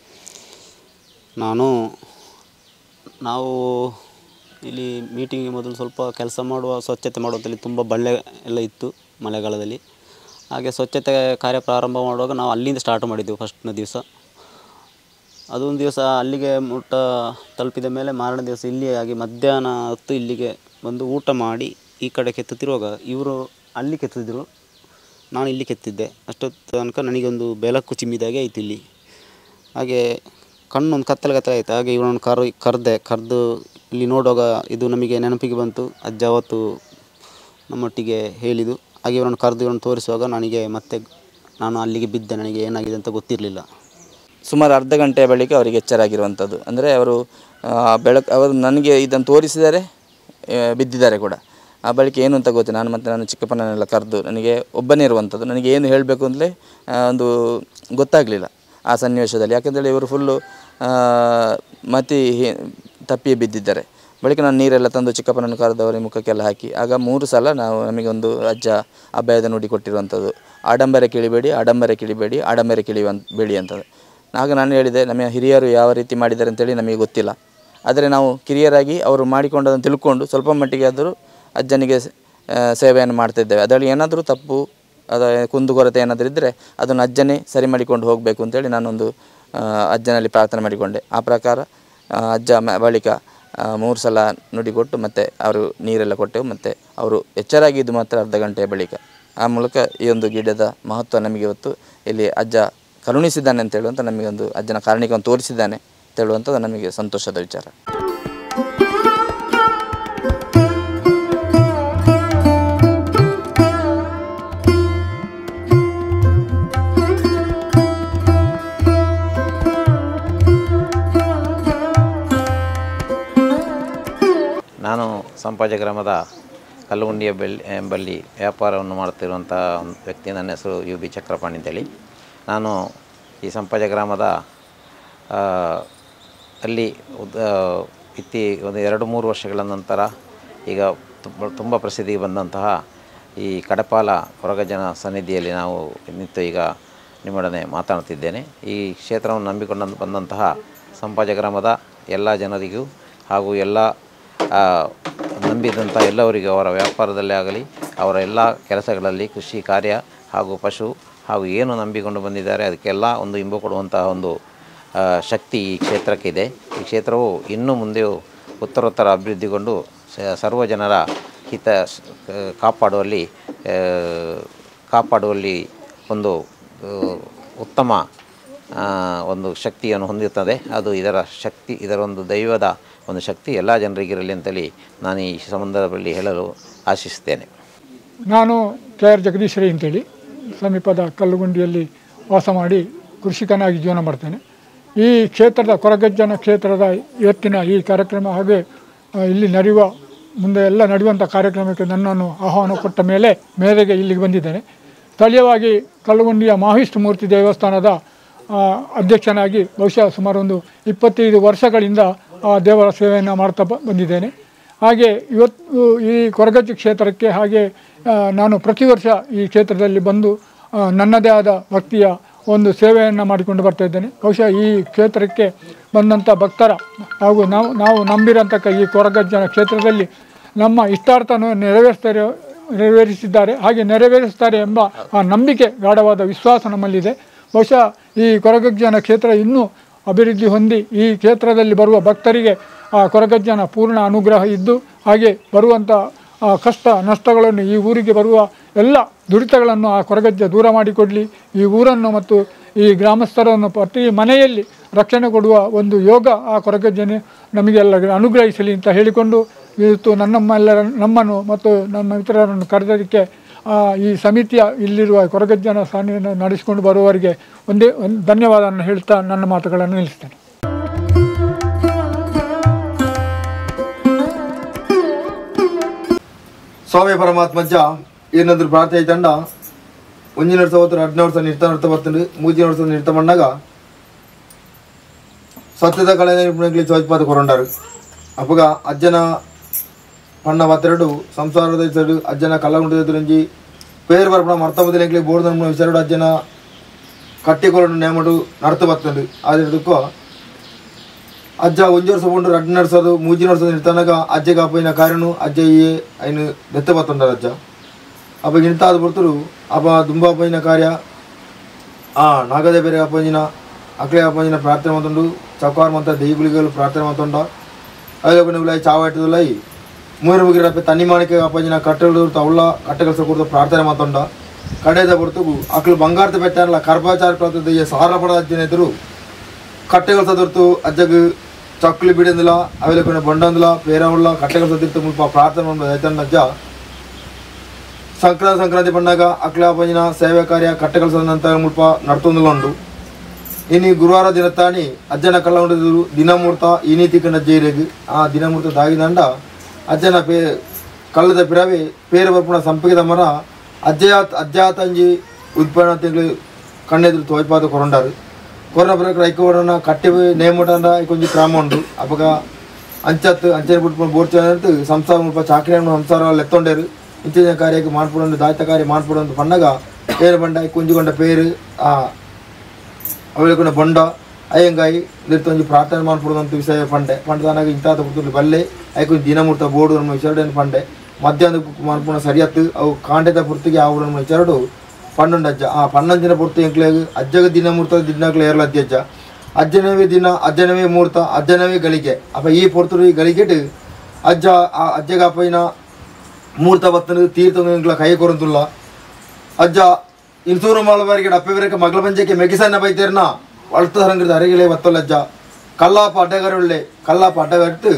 ನಾನು ನಾವು ಇಲ್ಲಿ ಮೀಟಿಂಗಿಗೆ ಮೊದಲು ಸ್ವಲ್ಪ ಕೆಲಸ ಮಾಡುವ ಸ್ವಚ್ಛತೆ ಮಾಡುವಂಥಲ್ಲಿ ತುಂಬ ಬಳ್ಳೆ ಎಲ್ಲ ಇತ್ತು ಮಳೆಗಾಲದಲ್ಲಿ ಹಾಗೆ ಸ್ವಚ್ಛತೆ ಕಾರ್ಯ ಪ್ರಾರಂಭ ಮಾಡುವಾಗ ನಾವು ಅಲ್ಲಿಂದ ಸ್ಟಾರ್ಟ್ ಮಾಡಿದ್ದೆವು ಫಸ್ಟ್ನ ದಿವಸ ಅದೊಂದು ದಿವಸ ಅಲ್ಲಿಗೆ ಮುಟ್ಟ ತಲುಪಿದ ಮೇಲೆ ಮಾರನೇ ದಿವಸ ಇಲ್ಲಿ ಆಗಿ ಮಧ್ಯಾಹ್ನ ಹೊತ್ತು ಇಲ್ಲಿಗೆ ಬಂದು ಊಟ ಮಾಡಿ ಈ ಕಡೆ ಕೆತ್ತುತ್ತಿರುವಾಗ ಇವರು ಅಲ್ಲಿ ಕೆತ್ತಿದ್ರು ನಾನು ಇಲ್ಲಿ ಕೆತ್ತಿದ್ದೆ ಅಷ್ಟೊತ್ತು ತನಕ ನನಗೊಂದು ಬೆಳಕು ಚಿಮ್ಮಿದಾಗೆ ಆಯ್ತು ಇಲ್ಲಿ ಹಾಗೆ ಕಣ್ಣೊಂದು ಕತ್ತಲೆ ಕತ್ತಲೆ ಆಯಿತು ಹಾಗೆ ಇವನನ್ನು ಕರ್ ಕರೆದೆ ಕರೆದು ಇಲ್ಲಿ ನೋಡುವಾಗ ಇದು ನಮಗೆ ನೆನಪಿಗೆ ಬಂತು ಅಜ್ಜ ಅವತ್ತು ನಮ್ಮೊಟ್ಟಿಗೆ ಹೇಳಿದು ಹಾಗೆ ಇವನನ್ನು ಕರೆದು ಇವನನ್ನು ತೋರಿಸುವಾಗ ನನಗೆ ಮತ್ತೆ ನಾನು ಅಲ್ಲಿಗೆ ಬಿದ್ದೆ ನನಗೆ ಏನಾಗಿದೆ ಅಂತ ಗೊತ್ತಿರಲಿಲ್ಲ ಸುಮಾರು ಅರ್ಧ ಗಂಟೆಯ ಬಳಿಕ ಅವರಿಗೆ ಎಚ್ಚರಾಗಿರುವಂಥದ್ದು ಅಂದರೆ ಅವರು ಆ, ಬೆಳಕು ಅವರು ನನಗೆ ಇದನ್ನು ತೋರಿಸಿದರೆ ಆ, ಬಿದ್ದಿದ್ದಾರೆ ಕೂಡ ಆ ಬಳಿಕ ಏನು ಅಂತ ಗೊತ್ತು ನಾನು ಮತ್ತು ನಾನು ಚಿಕ್ಕಪ್ಪನನ್ನೆಲ್ಲ ಕರೆದು ನನಗೆ ಒಬ್ಬನೇ ಇರುವಂಥದ್ದು ನನಗೆ ಏನು ಹೇಳಬೇಕು ಅಂತಲೇ ಒಂದು ಗೊತ್ತಾಗಲಿಲ್ಲ ಆ ಸನ್ನಿವೇಶದಲ್ಲಿ ಯಾಕೆಂದರೆ ಇವರು ಫುಲ್ಲು ಮತಿ ಹಿ- ತಪ್ಪಿ ಬಿದ್ದಿದ್ದಾರೆ ಬಳಿಕ ನಾನು ನೀರೆಲ್ಲ ತಂದು ಚಿಕ್ಕಪ್ಪನನ್ನು ಕರೆದು ಅವರಿಗೆ ಮುಖಕ್ಕೆಲ್ಲ ಹಾಕಿ ಆಗ ಮೂರು ಸಲ ನಾವು ನಮಗೊಂದು ಅಜ್ಜ ಅಭಯದ ನುಡಿ ಕೊಟ್ಟಿರುವಂಥದ್ದು ಆಡಂಬರ ಕಿಳಿಬೇಡಿ ಆಡಂಬರ ಕಿಳಿಬೇಡಿ ಆಡಂಬರ ಕಿಳಿಯುವಂತ ಬೇಡಿ ಅಂತದ್ದು ಆಗ ನಾನು ಹೇಳಿದೆ ನಮ್ಮ ಹಿರಿಯರು ಯಾವ ರೀತಿ ಮಾಡಿದ್ದಾರೆ ಅಂತೇಳಿ ನಮಗೆ ಗೊತ್ತಿಲ್ಲ ಆದರೆ ನಾವು ಕಿರಿಯರಾಗಿ ಅವರು ಮಾಡಿಕೊಂಡದನ್ನು ತಿಳ್ಕೊಂಡು ಸ್ವಲ್ಪ ಮಟ್ಟಿಗೆ ಆದರೂ ಅಜ್ಜನಿಗೆ ಆ, ಸೇವೆಯನ್ನು ಮಾಡ್ತಿದ್ದೇವೆ ಅದರಲ್ಲಿ ಏನಾದರೂ ತಪ್ಪು ಅದ ಕುಂದುಕೊರತೆ ಏನಾದರೂ ಇದ್ದರೆ ಅದನ್ನು ಅಜ್ಜನೇ ಸರಿ ಮಾಡಿಕೊಂಡು ಹೋಗಬೇಕು ಅಂತೇಳಿ ನಾನೊಂದು ಆ, ಅಜ್ಜನಲ್ಲಿ ಪ್ರಾರ್ಥನೆ ಮಾಡಿಕೊಂಡೆ ಆ ಪ್ರಕಾರ ಆ, ಅಜ್ಜ ಮ- ಬಳಿಕ ಆ, ಮೂರು ಸಲ ನುಡಿ ಕೊಟ್ಟು ಮತ್ತು ಅವರು ನೀರೆಲ್ಲ ಕೊಟ್ಟೆವು ಮತ್ತು ಅವರು ಎಚ್ಚರಾಗಿದ್ದು ಮಾತ್ರ ಅರ್ಧ ಗಂಟೆಯ ಬಳಿಕ ಆ ಮೂಲಕ ಈ ಒಂದು ಗಿಡದ ಮಹತ್ವ ನಮಗೆ ಇವತ್ತು ಇಲ್ಲಿ ಅಜ್ಜ ಕರುಣಿಸಿದ್ದಾನೆ ಅಂತ ಹೇಳುವಂಥ ನಮಗೆ ಒಂದು ಅಜ್ಜನ ಕಾರಣಿಕವನ್ನು ತೋರಿಸಿದ್ದಾನೆ ಅಂತ ಹೇಳುವಂಥದ್ದು ನಮಗೆ ಸಂತೋಷದ ವಿಚಾರ ನಾನು ಸಂಪಾಜ ಗ್ರಾಮದ ಕಲ್ಲುಗುಂಡಿಯ ಬೆಳ್ಳಿ ಎಂಬಲ್ಲಿ ವ್ಯಾಪಾರವನ್ನು ಮಾಡುತ್ತಿರುವಂಥ ಒಂದು ವ್ಯಕ್ತಿ ನನ್ನ ಹೆಸರು ಯು ಬಿ ಚಕ್ರಪಾಣಿ ಅಂತೇಳಿ ನಾನು ಈ ಸಂಪಾಜ ಗ್ರಾಮದ ಆ, ಅಲ್ಲಿ ಉದ್ ಇತ್ತಿ ಒಂದು ಎರಡು ಮೂರು ವರ್ಷಗಳ ನಂತರ ಈಗ ತುಂಬ ತುಂಬ ಪ್ರಸಿದ್ಧಿಗೆ ಬಂದಂತಹ ಈ ಕಡಪಾಲ ಹೊರಗಜನ ಸನ್ನಿಧಿಯಲ್ಲಿ ನಾವು ನಿಂತು ಈಗ ನಿಮ್ಮೊಡನೆ ಮಾತನಾಡ್ತಿದ್ದೇನೆ ಈ ಕ್ಷೇತ್ರವನ್ನು ನಂಬಿಕೊಂಡು ಬಂದಂತಹ ಸಂಪಾಜ ಗ್ರಾಮದ ಎಲ್ಲ ಜನರಿಗೂ ಹಾಗೂ ಎಲ್ಲ ಆ, ನಂಬಿದಂಥ ಎಲ್ಲವರಿಗೂ ಅವರ ವ್ಯಾಪಾರದಲ್ಲೇ ಆಗಲಿ ಅವರ ಎಲ್ಲ ಕೆಲಸಗಳಲ್ಲಿ ಕೃಷಿ ಕಾರ್ಯ ಹಾಗೂ ಪಶು ಹಾಗೂ ಏನು ನಂಬಿಕೊಂಡು ಬಂದಿದ್ದಾರೆ ಅದಕ್ಕೆಲ್ಲ ಒಂದು ಇಂಬು ಕೊಡುವಂತಹ ಒಂದು ಆ, ಶಕ್ತಿ ಈ ಕ್ಷೇತ್ರಕ್ಕಿದೆ ಈ ಕ್ಷೇತ್ರವು ಇನ್ನು ಮುಂದೆಯೂ ಉತ್ತರೋತ್ತರ ಅಭಿವೃದ್ಧಿಗೊಂಡು ಸ- ಸರ್ವ ಜನರ ಹಿತ ಸ್- ಕ- ಕಾಪಾಡುವಲ್ಲಿ ಆ, ಕಾಪಾಡುವಲ್ಲಿ ಒಂದು ಆ, ಉತ್ತಮ ಆ, ಒಂದು ಶಕ್ತಿಯನ್ನು ಹೊಂದಿರುತ್ತದೆ ಅದು ಇದರ ಶಕ್ತಿ ಇದರ ಒಂದು ದೈವದ ಒಂದು ಶಕ್ತಿ ಎಲ್ಲ ಜನರಿಗಿರಲಿ ಅಂತೇಳಿ ನಾನು ಈ ಸಂದರ್ಭದಲ್ಲಿ ಹೇಳಲು ಆಶಿಸುತ್ತೇನೆ ನಾನು ಕೆ ಆರ್ ಜಗದೀಶ್ ರೈ ಅಂತೇಳಿ ಸಮೀಪದ ಕಲ್ಲುಗುಂಡಿಯಲ್ಲಿ ವಾಸ ಮಾಡಿ ಕೃಷಿಕನಾಗಿ ಜೀವನ ಮಾಡ್ತೇನೆ ಈ ಕ್ಷೇತ್ರದ ಕೊರಗಜ್ಜನ ಕ್ಷೇತ್ರದ ಇವತ್ತಿನ ಈ ಕಾರ್ಯಕ್ರಮ ಹಾಗೆ ಆ, ಇಲ್ಲಿ ನಡೆಯುವ ಮುಂದೆ ಎಲ್ಲ ನಡೆಯುವಂಥ ಕಾರ್ಯಕ್ರಮಕ್ಕೆ ನನ್ನನ್ನು ಆಹ್ವಾನ ಕೊಟ್ಟ ಮೇಲೆ ಮೇರೆಗೆ ಇಲ್ಲಿಗೆ ಬಂದಿದ್ದೇನೆ ಸ್ಥಳೀಯವಾಗಿ ಕಲ್ಲುಗುಂಡಿಯ ಮಾಹಿಷ್ಠ ಮೂರ್ತಿ ದೇವಸ್ಥಾನದ ಆ, ಅಧ್ಯಕ್ಷನಾಗಿ ಬಹುಶಃ ಸುಮಾರು ಒಂದು ಇಪ್ಪತ್ತೈದು ವರ್ಷಗಳಿಂದ ಆ ದೇವರ ಸೇವೆಯನ್ನು ಮಾಡ್ತಾ ಬ- ಬಂದಿದ್ದೇನೆ ಹಾಗೆ ಇವತ್ತು ಈ ಕೊರಗಜ್ಜು ಕ್ಷೇತ್ರಕ್ಕೆ ಹಾಗೆ ಆ, ನಾನು ಪ್ರತಿ ವರ್ಷ ಈ ಕ್ಷೇತ್ರದಲ್ಲಿ ಬಂದು ಆ, ನನ್ನದೇ ಆದ ಭಕ್ತಿಯ ಒಂದು ಸೇವೆಯನ್ನು ಮಾಡಿಕೊಂಡು ಬರ್ತಾ ಇದ್ದೇನೆ ಬಹುಶಃ ಈ ಕ್ಷೇತ್ರಕ್ಕೆ ಬಂದಂಥ ಭಕ್ತರ ಹಾಗೂ ನಾವು ನಾವು ನಂಬಿರಂತಕ್ಕ ಈ ಕೊರಗಜ್ಜನ ಕ್ಷೇತ್ರದಲ್ಲಿ ನಮ್ಮ ಇಷ್ಟಾರ್ಥವನ್ನು ನೆರವೇರಿಸ್ತಾರೆ ನೆರವೇರಿಸಿದ್ದಾರೆ ಹಾಗೆ ನೆರವೇರಿಸ್ತಾರೆ ಎಂಬ ಆ ನಂಬಿಕೆ ಗಾಢವಾದ ವಿಶ್ವಾಸ ನಮ್ಮಲ್ಲಿದೆ ಬಹುಶಃ ಈ ಕೊರಗಜ್ಜನ ಕ್ಷೇತ್ರ ಇನ್ನೂ ಅಭಿವೃದ್ಧಿ ಹೊಂದಿ ಈ ಕ್ಷೇತ್ರದಲ್ಲಿ ಬರುವ ಭಕ್ತರಿಗೆ ಆ ಕೊರಗಜ್ಜನ ಪೂರ್ಣ ಅನುಗ್ರಹ ಇದ್ದು ಹಾಗೆ ಬರುವಂಥ ಆ ಕಷ್ಟ ನಷ್ಟಗಳನ್ನು ಈ ಊರಿಗೆ ಬರುವ ಎಲ್ಲ ದುಡಿತಗಳನ್ನು ಆ ಕೊರಗಜ್ಜ ದೂರ ಮಾಡಿಕೊಡಲಿ ಈ ಊರನ್ನು ಮತ್ತು ಈ ಗ್ರಾಮಸ್ಥರನ್ನು ಪ್ರತಿ ಮನೆಯಲ್ಲಿ ರಕ್ಷಣೆ ಕೊಡುವ ಒಂದು ಯೋಗ ಆ ಕೊರಗಜ್ಜನೆ ನಮಗೆಲ್ಲ ಅನುಗ್ರಹಿಸಲಿ ಅಂತ ಹೇಳಿಕೊಂಡು ಇವತ್ತು ನನ್ನಮ್ಮೆಲ್ಲರ ನಮ್ಮನ್ನು ಮತ್ತು ನಮ್ಮ ಇತರರನ್ನು ಕರೆದದಕ್ಕೆ ಆ, ಈ ಸಮಿತಿಯ ಇಲ್ಲಿರುವ ಕೊರಗಜ್ಜನ ಸಾನಿಯನ್ನು ನಡೆಸಿಕೊಂಡು ಬರುವವರಿಗೆ ಒಂದೇ ಒಂದು ಧನ್ಯವಾದವನ್ನು ಹೇಳ್ತಾ ನನ್ನ ಮಾತುಗಳನ್ನು ನಿಲ್ಲಿಸ್ತೇನೆ ಸ್ವಾಮಿ ಪರಮಾತ್ಮಜ್ಜ ಏನಂದ್ರು ಪ್ರಾರ್ಥನೆ ತಂಡ ಒಂಜಿನ ವರ್ಷ ಹೋದ್ರೆ ಹದಿನ ವರ್ಷ ನಿರ್ತ ನಿರ್ತ ಬರ್ತಂಡು ಮೂಜಿನ ವರ್ಷ ನಿರ್ತ ಮಣ್ಣಾಗ ಸತ್ಯದ ಕಳೆ ನಿಪುಣಗಳಿಗೆ ಚೌತ್ಪಾದ ಕೊರಂಡಾರು ಅಪ್ಪಗ ಅಜ್ಜನ ಪಣ್ಣ ಬತ್ತೆರಡು ಸಂಸಾರದ ಹೆಸರು ಅಜ್ಜನ ಕಲ್ಲಗುಂಡದ ತುರಂಜಿ ಪೇರು ಬರ್ಪಣ ಮರ್ತ ಬದಲಿಗೆ ಬೋರ್ದ ಹೆಸರು ಅಜ್ಜನ ಕಟ್ಟಿಕೊಂಡು ನೇಮಡು ನಡ್ತ ಬತ್ತಂಡು ಆದಿರದಕ್ಕೂ ಅಜ್ಜ ಒಂಜಿ ವರ್ಷ ಕೊಂಡು ರಡ್ ನಡ್ಸೋದು ಮೂಜಿ ನಡ್ಸೋದು ನಿಲ್ತನಾಗ ಅಜ್ಜಗೆ ಅಪ್ಪನ ಕಾರಣ ಅಜ್ಜ ಈ ಐನು ಬೆತ್ತ ಬತ್ತಂಡಾರ ಅಜ್ಜ ಅಪ್ಪ ಇಂತಾದ ಬರ್ತರು ಅಪ ದುಂಬ ಅಪ್ಪಂಜಿನ ಕಾರ್ಯ ಆ ನಾಗದೇ ಬೇರೆ ಅಪ್ಪಂಜಿನ ಅಕ್ಲೆ ಅಪ್ಪಂಜಿನ ಪ್ರಾರ್ಥನೆ ಮಾತೊಂಡು ಚೌಕಾರ್ ಮಂತ ದೈಗುಳಿಗಳು ಪ್ರಾರ್ಥನೆ ಮಾತೊಂಡ ಅದಕ್ಕೆ ನೀವು ಚಾವ ಇಟ್ಟದಿಲ್ಲ ಮೂರು ಮುಗಿರಪ್ಪ ತನ್ನಿ ಮಾಣಿಕೆ ಅಪ್ಪಂಜಿನ ಕಟ್ಟೆಗಳು ಅವಳ ಕಟ್ಟೆಗಳು ಕೊಡ್ತು ಪ್ರಾರ್ಥನೆ ಮಾತೊಂಡ ಕಡೆದ ಹೊರತು ಅಕ್ಳು ಬಂಗಾರದ ಬೆಟ್ಟ ಕರ್ಪಾಚಾರ ಪ್ರಾರ್ಥನೆ ಸಾರ ಪಡ ಅಜ್ಜನ ಎದುರು ಕಟ್ಟೆಗಳು ಸದರ್ತು ಅಜ್ಜಗ್ ಚಕ್ಲಿ ಬಿಡಂದಿಲ್ಲ ಅವೆಲ್ಲ కొన్ని ಬಂಡಂದಿಲ್ಲ ಬೇರೆ ಉಳ್ಳ ಕಟ್ಟೆಗಳು ಸದಿರ್ತು ಮುಲ್ಪ ಪ್ರಾರ್ಥನೆ ಮಾಡಿ ಆಯ್ತಣ್ಣ ಅಜ್ಜ ಸಂಕ್ರಾಂತಿ ಸಂಕ್ರಾಂತಿ ಬಂದಾಗ ಅಕ್ಲ ಪಂಜಿನ ಸೇವೆ ಕಾರ್ಯ ಕಟ್ಟೆಗಳು ಸದಂತ ಮುಲ್ಪ ನಡ್ತೊಂದಿಲ್ಲ ಉಂಡು ಇನ್ನು ಗುರುವಾರ ದಿನ ತಾನಿ ಅಜ್ಜನ ಕಳ್ಳ ಉಂಡಿದ್ರು ದಿನಮೂರ್ತ ಈ ನೀತಿ ಕಂಡ ಜೈರೆಗ್ ಆ ದಿನಮೂರ್ತ ದಾಗಿದಂಡ ಅಜ್ಜನ ಪೇ ಕಳ್ಳದ ಪಿರವೆ ಪೇರು ಬರ್ಪುಣ ಸಂಪಗಿದ ಮರ ಅಜ್ಜಯ ಅಜ್ಜ ತಂಜಿ ಉತ್ಪನ್ನ ತಿಂಗಳು ಕಣ್ಣೆದುರು ತೋಯ್ಪಾದ ಕೊರಂಡಾರು ಕೊರೋನಾ ಬರಕ ಐಕೋಡನ ಕಟ್ಟಿ ನೇಮುಟಂದ ಕೊಂಚ ಕ್ರಮ ಉಂಡು ಅಪಗ ಅಂಚತ್ ಅಂಚನೆ ಬಿಟ್ಕೊಂಡು ಬೋರ್ಚಂತ ಸಂಸಾರ ಮುಲ್ಪ ಚಾಕರಿ ಸಂಸಾರ ಎತ್ತೊಂಡೇರು ಇಂಚಿನ ಕಾರ್ಯಕ್ಕೆ ಮಾಡ್ಬಿಡೊಂದು ದಾಯ್ತ ಕಾರ್ಯ ಮಾಡ್ಬಿಡೊಂದು ಪಂಡಗ ಪೇರು ಬಂಡ ಕುಂಜಿಕೊಂಡ ಪೇರು ಆ ಅವಳಿಕೊಂಡ ಬೊಂಡ ಅಯ್ಯಂಗಾಯಿ ನಿರ್ತೊಂಜಿ ಪ್ರಾರ್ಥನೆ ಮಾಡ್ಬಿಡೋದಂತ ವಿಷಯ ಪಂಡೆ ಪಂಡದಾನಾಗ ಇಂತಾದ ಪುತ್ತೂರು ಬಲ್ಲೆ ಐಕೊಂದು ದಿನಮೂರ್ತ ಬೋರ್ಡು ನಮ್ಮ ವಿಚಾರಣೆ ಪಂಡೆ ಮಧ್ಯಾಹ್ನ ಮಾಡ್ಪುಣ ಸರಿಯತ್ತು ಅವು ಕಾಂಡೆದ ಪುರ್ತಿಗೆ ಆ ಊರನ್ನು ವಿಚಾರಡು ಪನ್ನೊಂದು ಅಜ್ಜ ಆ ಪನ್ನೊಂದು ದಿನ ಪೂರ್ತಿ ಎಂಕ್ಲೆಗ್ ಅಜ್ಜಗ ದಿನಮೂರ್ತ ದಿನಾಗ್ಲೇ ಏರ್ಲ ಅಜ್ಜ ಅಜ್ಜನವೇ ದಿನ ಅಜ್ಜನವೇ ಮುಹೂರ್ತ ಅಜ್ಜನವೇ ಗಳಿಗೆ ಅಪ್ಪ ಈ ಪೊರ್ತರು ಈ ಗಳಿಗೆಟ್ ಅಜ್ಜ ಆ ಅಜ್ಜಗ ಅಪ್ಪಯ್ಯನ ಮುಹೂರ್ತ ಬತ್ತನ ತೀರ್ಥ ಕೈ ಕೊರಂತುಲ್ಲ ಅಜ್ಜ ಇನ್ಸೂರು ಮಾಲವರಿಗೆ ಡಪ್ಪೆವರೆಗೆ ಮಗಳ ಪಂಚಕ್ಕೆ ಮೆಗಿಸನ್ನ ಬೈತೇರ್ನ ಅಳ್ತ ಹರಂಗಿದ ಅರೆಗಿಲೆ ಬತ್ತಲ್ಲ ಅಜ್ಜ ಕಲ್ಲಾಪ ಅಡ್ಡಗಾರುಳ್ಳೆ ಕಲ್ಲಾಪ ಅಡ್ಡಗಾರಿತ್ತು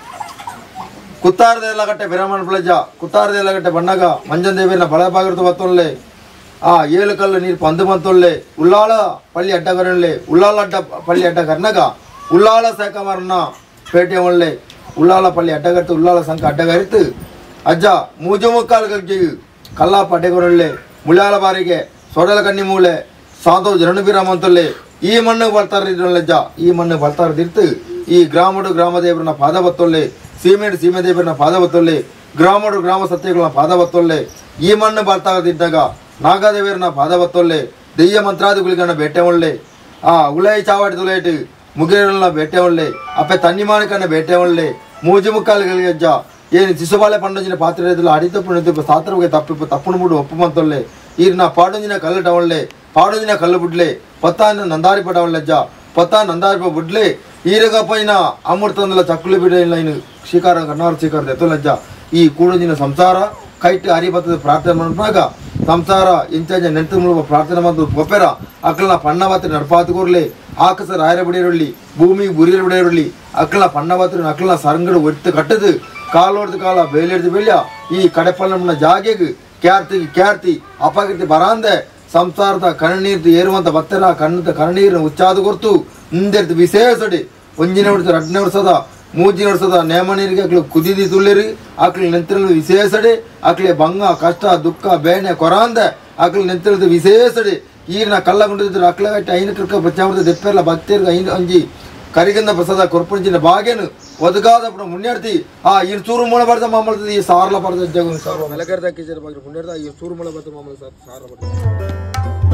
ಕುತ್ತಾರದೆಲ್ಲ ಗಟ್ಟೆ ಬಿರಮಣ ಪ್ಲಜ್ಜ ಕುತ್ತಾರದೆಲ್ಲ ಗಟ್ಟೆ ಬಣ್ಣಗ ಮಂಜನ್ ದೇವಿನ ಬಲಭಾಗಿರ್ತು ಬತ್ತೊಳ್ಳೆ ಆ ಏಳು ಕಲ್ಲು ನೀರು ಪಂದು ಬಂತೊಳ್ಳೆ ಉಳ್ಳಾಳ ಪಳ್ಳಿ ಅಡ್ಡಗರಳ್ಳೆ ಉಳ್ಳಾಳ ಅಡ್ಡ ಪಳ್ಳಿ ಅಡ್ಡ ಕರ್ನಾಗ ಉಳ್ಳಾಳ ಸೇಕಮರನ್ನ ಪೇಟೆ ಒಳ್ಳೆ ಉಳ್ಳಾಳ ಪಳ್ಳಿ ಅಡ್ಡಗರ್ತು ಉಳ್ಳಾಳ ಸಂಕ ಅಡ್ಡಗರಿತು ಅಜ್ಜ ಮೂಜು ಮುಕ್ಕಾಲು ಗಜ್ಜಿ ಕಲ್ಲಾಪ ಅಡ್ಡಗರಳ್ಳೆ ಮುಳ್ಳಾಳ ಬಾರಿಗೆ ಸೊಡಲ ಕಣ್ಣಿ ಮೂಳೆ ಸಾಧು ಜರಣಬೀರಾಮ ಅಂತೊಳ್ಳೆ ಈ ಮಣ್ಣು ಬರ್ತಾರಜ್ಜ ಈ ಮಣ್ಣು ಬರ್ತಾರದಿರ್ತು ಈ ಗ್ರಾಮಡು ಗ್ರಾಮ ದೇವರನ್ನ ಪಾದ ಬತ್ತೊಳ್ಳೆ ಸೀಮೆಡು ಸೀಮೆ ದೇವರನ್ನ ಪಾದ ಬತ್ತೊಳ್ಳೆ ಗ್ರಾಮಡು ಗ್ರಾಮ ಸತ್ಯಗಳನ್ನ ಪಾದ ಬತ್ತೊಳ್ಳೆ ಈ ಮಣ್ಣು ಬರ್ತಾಗದಿದ್ದಾಗ ನಾಗದೇವರನ್ನ ಪಾದ ಬತ್ತೊಳ್ಳೆ ದೆಯ್ಯ ಮಂತ್ರಾದಿಗಳಿಗನ್ನ ಬೇಟೆ ಒಳ್ಳೆ ಆ ಉಳೈ ಚಾವಾಟಿ ತುಲೇಟ್ ಮುಗಿರನ್ನ ಬೇಟೆ ಒಳ್ಳೆ ಅಪ್ಪೆ ತನ್ನಿಮಾನಿಕನ್ನ ಬೇಟೆ ಒಳ್ಳೆ ಮೂಜು ಮುಕ್ಕಾಲುಗಳಿಗೆ ಅಜ್ಜ ಏನು ಶಿಶುಬಾಲೆ ಪಂಡಂಜಿನ ಪಾತ್ರ ಇದ್ದಿಲ್ಲ ಅಡಿತಪ್ಪು ನಿಂತು ಸಾತ್ರವಾಗಿ ತಪ್ಪು ತಪ್ಪು ಬಿಡು ಒಪ್ಪು ಮಂತೊಳ್ಳೆ ಈರ್ನ ಪಾಡೊಂಜಿನ ಕಲ್ಲಟ ಒಳ್ಳೆ ಪಾಡೊಂಜಿನ ಕಲ್ಲು ಬಿಡ್ಲೆ ಪತ್ತಾನ ನಂದಾರಿ ಪಡ ಒಳ್ಳೆಜ್ಜ ಪತ್ತ ನಂದಾರಿ ಬಿಡ್ಲೆ ಈರಗಪ್ಪಯ್ಯನ ಅಮೃತಂದಲ ಚಕ್ಕುಲಿ ಬಿಡ ಇಲ್ಲ ಇನ್ನು ಶಿಕಾರ ಕಣ್ಣಾರ ಶಿಕಾರ ಎತ್ತಲಜ್ಜ ಈ ಕೂಡಂಜಿನ ಸಂಸಾರ ಕೈಟ್ ಹರಿಬತ್ತದ ಪ್ರಾರ್ಥನೆ ಮಾಡಿದಾಗ ಸಂಸಾರ ಇಂಚಾಜ ನೆಂಟು ಮುಳುವ ಪ್ರಾರ್ಥನೆ ಮಾಡಿದ್ರು ಪೊಪ್ಪೆರ ಅಕ್ಕಳನ ಪಣ್ಣವಾತ್ರಿ ನಡಪಾತಿ ಕೊರ್ಲಿ ಆಕಸ ರಾಯರ ಬಿಡಿರೊಳ್ಳಿ ಭೂಮಿಗೆ ಬುರಿಯರ ಬಿಡಿರೊಳ್ಳಿ ಅಕ್ಕಳನ ಪಣ್ಣವಾತ್ರಿ ಅಕ್ಕಳನ ಸರಂಗಡು ಒಟ್ಟು ಕಟ್ಟದು ಕಾಲು ಹೊಡೆದು ಕಾಲ ಬೇಲೆಡ್ದು ಬೆಳ್ಯ ಈ ಕಡೆಪಲ್ಲಮ್ಮನ ಜಾಗೆಗೆ ಕ್ಯಾರ್ತಿಗೆ ಕ್ಯಾರ್ತಿ ಅಪಕೀರ್ತಿ ಬರಾಂದೆ ಸಂಸಾರದ ಕಣ್ಣೀರ್ದು ಏರುವಂತ ಭಕ್ತರ ಕಣ್ಣದ ಕಣ್ಣೀರನ್ನು ಉಚ್ಚಾದ ಕೊರ್ತು ಹಿಂದೆರ್ದು ವಿಶೇಷಡಿ ಒಂಜಿನ ಹೊಡೆದು ರಡ್ನೆ ವರ್ಷದ ಮೂಜಿನ ವರ್ಷದ ನೇಮ ನೀರಿಗೆ ಅಕ್ಳು ಕುದಿದಿ ತುಳ್ಳಿರಿ ಅಕ್ಳು ನಿಂತಿರಲು ವಿಶೇಷಡಿ ಅಕ್ಲೆ ಭಂಗ ಕಷ್ಟ ದುಃಖ ಬೇನೆ ಕೊರಾಂದೆ ಅಕ್ಳು ನಿಂತಿರದು ವಿಶೇಷಡಿ ಈರಿನ ಕಲ್ಲ ಗುಂಡಿದ್ರು ಅಕ್ಲ ಗಟ್ಟಿ ಐನ ಕರ್ಕ ಬಚ್ಚಾಮೃತ ದೆಪ್ಪೆಲ್ಲ ಭಕ್ತಿಯರ್ಗ ಐನ ಅಂಜಿ ಕರಿಗಂದ ಪ್ರಸಾದ ಕೊರ್ಪಂಚಿನ ಬಾಗೇನು ಒದಗಾದప్పుడు ಮುನ್ನೆಡ್ತಿ ಆ ಈ ಚೂರು ಮೂಲ ಬರ್ದ ಮಾಮಲ್ತದ ಈ ಸಾರ್ಲ ಬರ್ದ ಜಗ ಸಾರ್ಲ ಮೆಲಕರ್ದ ಕಿಚರ್ ಬಗ್ಗೆ ಮುನ್ನೆಡ್ದ ಈ ಚೂರು ಮೂಲ ಬರ್ದ ಮಾಮಲ್ ಸಾರ್ಲ ಬರ್ದ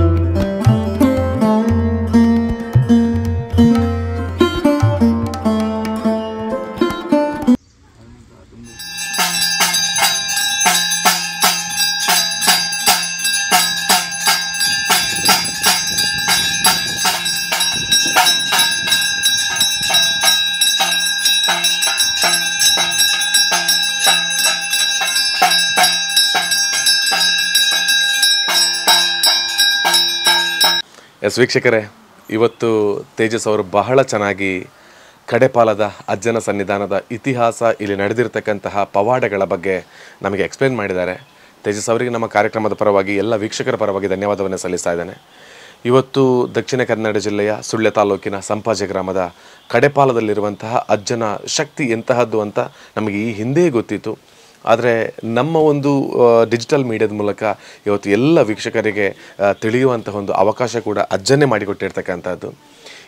ಎಸ್ ವೀಕ್ಷಕರೇ ಇವತ್ತು ತೇಜಸ್ ಅವರು ಬಹಳ ಚೆನ್ನಾಗಿ ಕಡೆಪಾಲದ ಅಜ್ಜನ ಸನ್ನಿಧಾನದ ಇತಿಹಾಸ ಇಲ್ಲಿ ನಡೆದಿರ್ತಕ್ಕಂತಹ ಪವಾಡಗಳ ಬಗ್ಗೆ ನಮಗೆ ಎಕ್ಸ್ಪ್ಲೇನ್ ಮಾಡಿದ್ದಾರೆ ತೇಜಸ್ ಅವರಿಗೆ ನಮ್ಮ ಕಾರ್ಯಕ್ರಮದ ಪರವಾಗಿ ಎಲ್ಲ ವೀಕ್ಷಕರ ಪರವಾಗಿ ಧನ್ಯವಾದವನ್ನು ಸಲ್ಲಿಸ್ತಾ ಇದ್ದೇನೆ ಇವತ್ತು ದಕ್ಷಿಣ ಕನ್ನಡ ಜಿಲ್ಲೆಯ ಸುಳ್ಯ ತಾಲೂಕಿನ ಸಂಪಾಜೆ ಗ್ರಾಮದ ಕಡೆಪಾಲದಲ್ಲಿರುವಂತಹ ಅಜ್ಜನ ಶಕ್ತಿ ಎಂತಹದ್ದು ಅಂತ ನಮಗೆ ಈ ಹಿಂದೆಯೇ ಗೊತ್ತಿತ್ತು ಆದರೆ ನಮ್ಮ ಒಂದು ಡಿಜಿಟಲ್ ಮೀಡಿಯಾದ ಮೂಲಕ ಇವತ್ತು ಎಲ್ಲ ವೀಕ್ಷಕರಿಗೆ ಆ, ತಿಳಿಯುವಂತಹ ಒಂದು ಅವಕಾಶ ಕೂಡ ಅಜ್ಜನೇ ಮಾಡಿಕೊಟ್ಟಿರ್ತಕ್ಕಂಥದ್ದು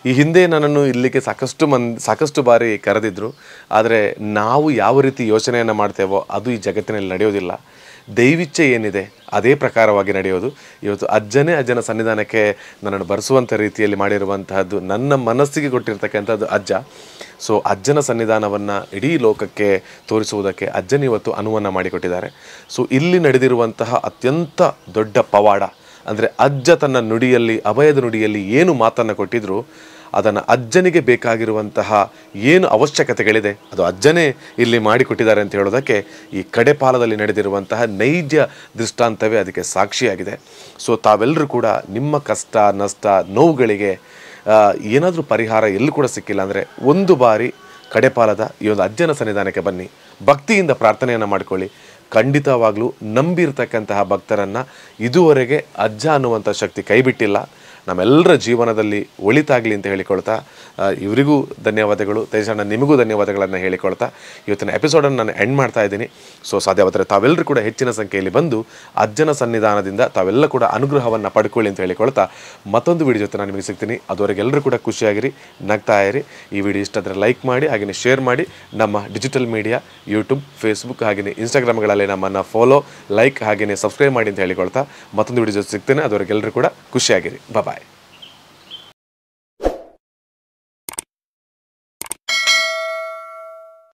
ಈ ಹಿಂದೆ ನನ್ನನ್ನು ಇಲ್ಲಿಗೆ ಸಾಕಷ್ಟು ಮನ್ ಸಾಕಷ್ಟು ಬಾರಿ ಕರೆದಿದ್ರು ಆದರೆ ನಾವು ಯಾವ ರೀತಿ ಯೋಚನೆಯನ್ನು ಮಾಡ್ತೇವೋ ಅದು ಈ ಜಗತ್ತಿನಲ್ಲಿ ನಡೆಯೋದಿಲ್ಲ ದೈವಿಚ್ಛೆ ಏನಿದೆ ಅದೇ ಪ್ರಕಾರವಾಗಿ ನಡೆಯೋದು ಇವತ್ತು ಅಜ್ಜನೇ ಅಜ್ಜನ ಸನ್ನಿಧಾನಕ್ಕೆ ನನ್ನನ್ನು ಬರೆಸುವಂಥ ರೀತಿಯಲ್ಲಿ ಮಾಡಿರುವಂತಹದ್ದು ನನ್ನ ಮನಸ್ಸಿಗೆ ಕೊಟ್ಟಿರ್ತಕ್ಕಂಥದ್ದು ಅಜ್ಜ ಸೊ ಅಜ್ಜನ ಸನ್ನಿಧಾನವನ್ನು ಇಡೀ ಲೋಕಕ್ಕೆ ತೋರಿಸುವುದಕ್ಕೆ ಅಜ್ಜನ ಇವತ್ತು ಅನುವನ್ನು ಮಾಡಿಕೊಟ್ಟಿದ್ದಾರೆ ಸೊ ಇಲ್ಲಿ ನಡೆದಿರುವಂತಹ ಅತ್ಯಂತ ದೊಡ್ಡ ಪವಾಡ ಅಂದರೆ ಅಜ್ಜ ತನ್ನ ನುಡಿಯಲ್ಲಿ ಅಭಯದ ನುಡಿಯಲ್ಲಿ ಏನು ಮಾತನ್ನು ಕೊಟ್ಟಿದ್ರು ಅದನ್ನು ಅಜ್ಜನಿಗೆ ಬೇಕಾಗಿರುವಂತಹ ಏನು ಅವಶ್ಯಕತೆಗಳಿದೆ ಅದು ಅಜ್ಜನೇ ಇಲ್ಲಿ ಮಾಡಿಕೊಟ್ಟಿದ್ದಾರೆ ಅಂತ ಹೇಳೋದಕ್ಕೆ ಈ ಕಡೆಪಾಲದಲ್ಲಿ ನಡೆದಿರುವಂತಹ ನೈಜ ದೃಷ್ಟಾಂತವೇ ಅದಕ್ಕೆ ಸಾಕ್ಷಿಯಾಗಿದೆ ಸೊ ತಾವೆಲ್ಲರೂ ಕೂಡ ನಿಮ್ಮ ಕಷ್ಟ ನಷ್ಟ ನೋವುಗಳಿಗೆ ಏನಾದರೂ ಪರಿಹಾರ ಎಲ್ಲೂ ಕೂಡ ಸಿಕ್ಕಿಲ್ಲ ಅಂದರೆ ಒಂದು ಬಾರಿ ಕಡೆಪಾಲದ ಈ ಒಂದು ಅಜ್ಜನ ಸನ್ನಿಧಾನಕ್ಕೆ ಬನ್ನಿ ಭಕ್ತಿಯಿಂದ ಪ್ರಾರ್ಥನೆಯನ್ನು ಮಾಡಿಕೊಳ್ಳಿ ಖಂಡಿತವಾಗ್ಲೂ ನಂಬಿರ್ತಕ್ಕಂತಹ ಭಕ್ತರನ್ನು ಇದುವರೆಗೆ ಅಜ್ಜ ಅನ್ನುವಂಥ ಶಕ್ತಿ ಕೈಬಿಟ್ಟಿಲ್ಲ ನಮ್ಮೆಲ್ಲರ ಜೀವನದಲ್ಲಿ ಒಳಿತಾಗಲಿ ಅಂತ ಹೇಳಿಕೊಳ್ತಾ ಆ, ಇವರಿಗೂ ಧನ್ಯವಾದಗಳು ತೇಜಣ್ಣ ನಿಮಗೂ ಧನ್ಯವಾದಗಳನ್ನು ಹೇಳಿಕೊಳ್ತಾ ಇವತ್ತಿನ ಎಪಿಸೋಡನ್ನು ನಾನು ಎಂಡ್ ಮಾಡ್ತಾ ಇದ್ದೀನಿ ಸೊ ಸಾಧ್ಯವಾದರೆ ತಾವೆಲ್ಲರೂ ಕೂಡ ಹೆಚ್ಚಿನ ಸಂಖ್ಯೆಯಲ್ಲಿ ಬಂದು ಅಜ್ಜನ ಸನ್ನಿಧಾನದಿಂದ ತಾವೆಲ್ಲ ಕೂಡ ಅನುಗ್ರಹವನ್ನು ಪಡ್ಕೊಳ್ಳಿ ಅಂತ ಹೇಳಿಕೊಳ್ತಾ ಮತ್ತೊಂದು ವಿಡಿಯೋ ಜೊತೆ ನಾನು ನಿಮಗೆ ಸಿಗ್ತೀನಿ ಅದುವರೆಗೆ ಎಲ್ಲರೂ ಕೂಡ ಖುಷಿಯಾಗಿರಿ ನಗ್ತಾ ಇರಿ ಈ ವಿಡಿಯೋ ಇಷ್ಟ ಆದರೆ ಲೈಕ್ ಮಾಡಿ ಹಾಗೆಯೇ ಶೇರ್ ಮಾಡಿ ನಮ್ಮ ಡಿಜಿಟಲ್ ಮೀಡಿಯಾ ಯೂಟ್ಯೂಬ್ ಫೇಸ್ಬುಕ್ ಹಾಗೆಯೇ ಇನ್ಸ್ಟಾಗ್ರಾಮ್ಗಳಲ್ಲಿ ನಮ್ಮನ್ನು ಫಾಲೋ ಲೈಕ್ ಹಾಗೆಯೇ ಸಬ್ಸ್ಕ್ರೈಬ್ ಮಾಡಿ ಅಂತ ಹೇಳಿಕೊಳ್ತಾ ಮತ್ತೊಂದು ವಿಡಿಯೋ ಜೊತೆ ಸಿಗ್ತೇನೆ ಅದುವರೆಗೆ ಎಲ್ಲರೂ ಕೂಡ ಖುಷಿಯಾಗಿರಿ ಬಾಯ್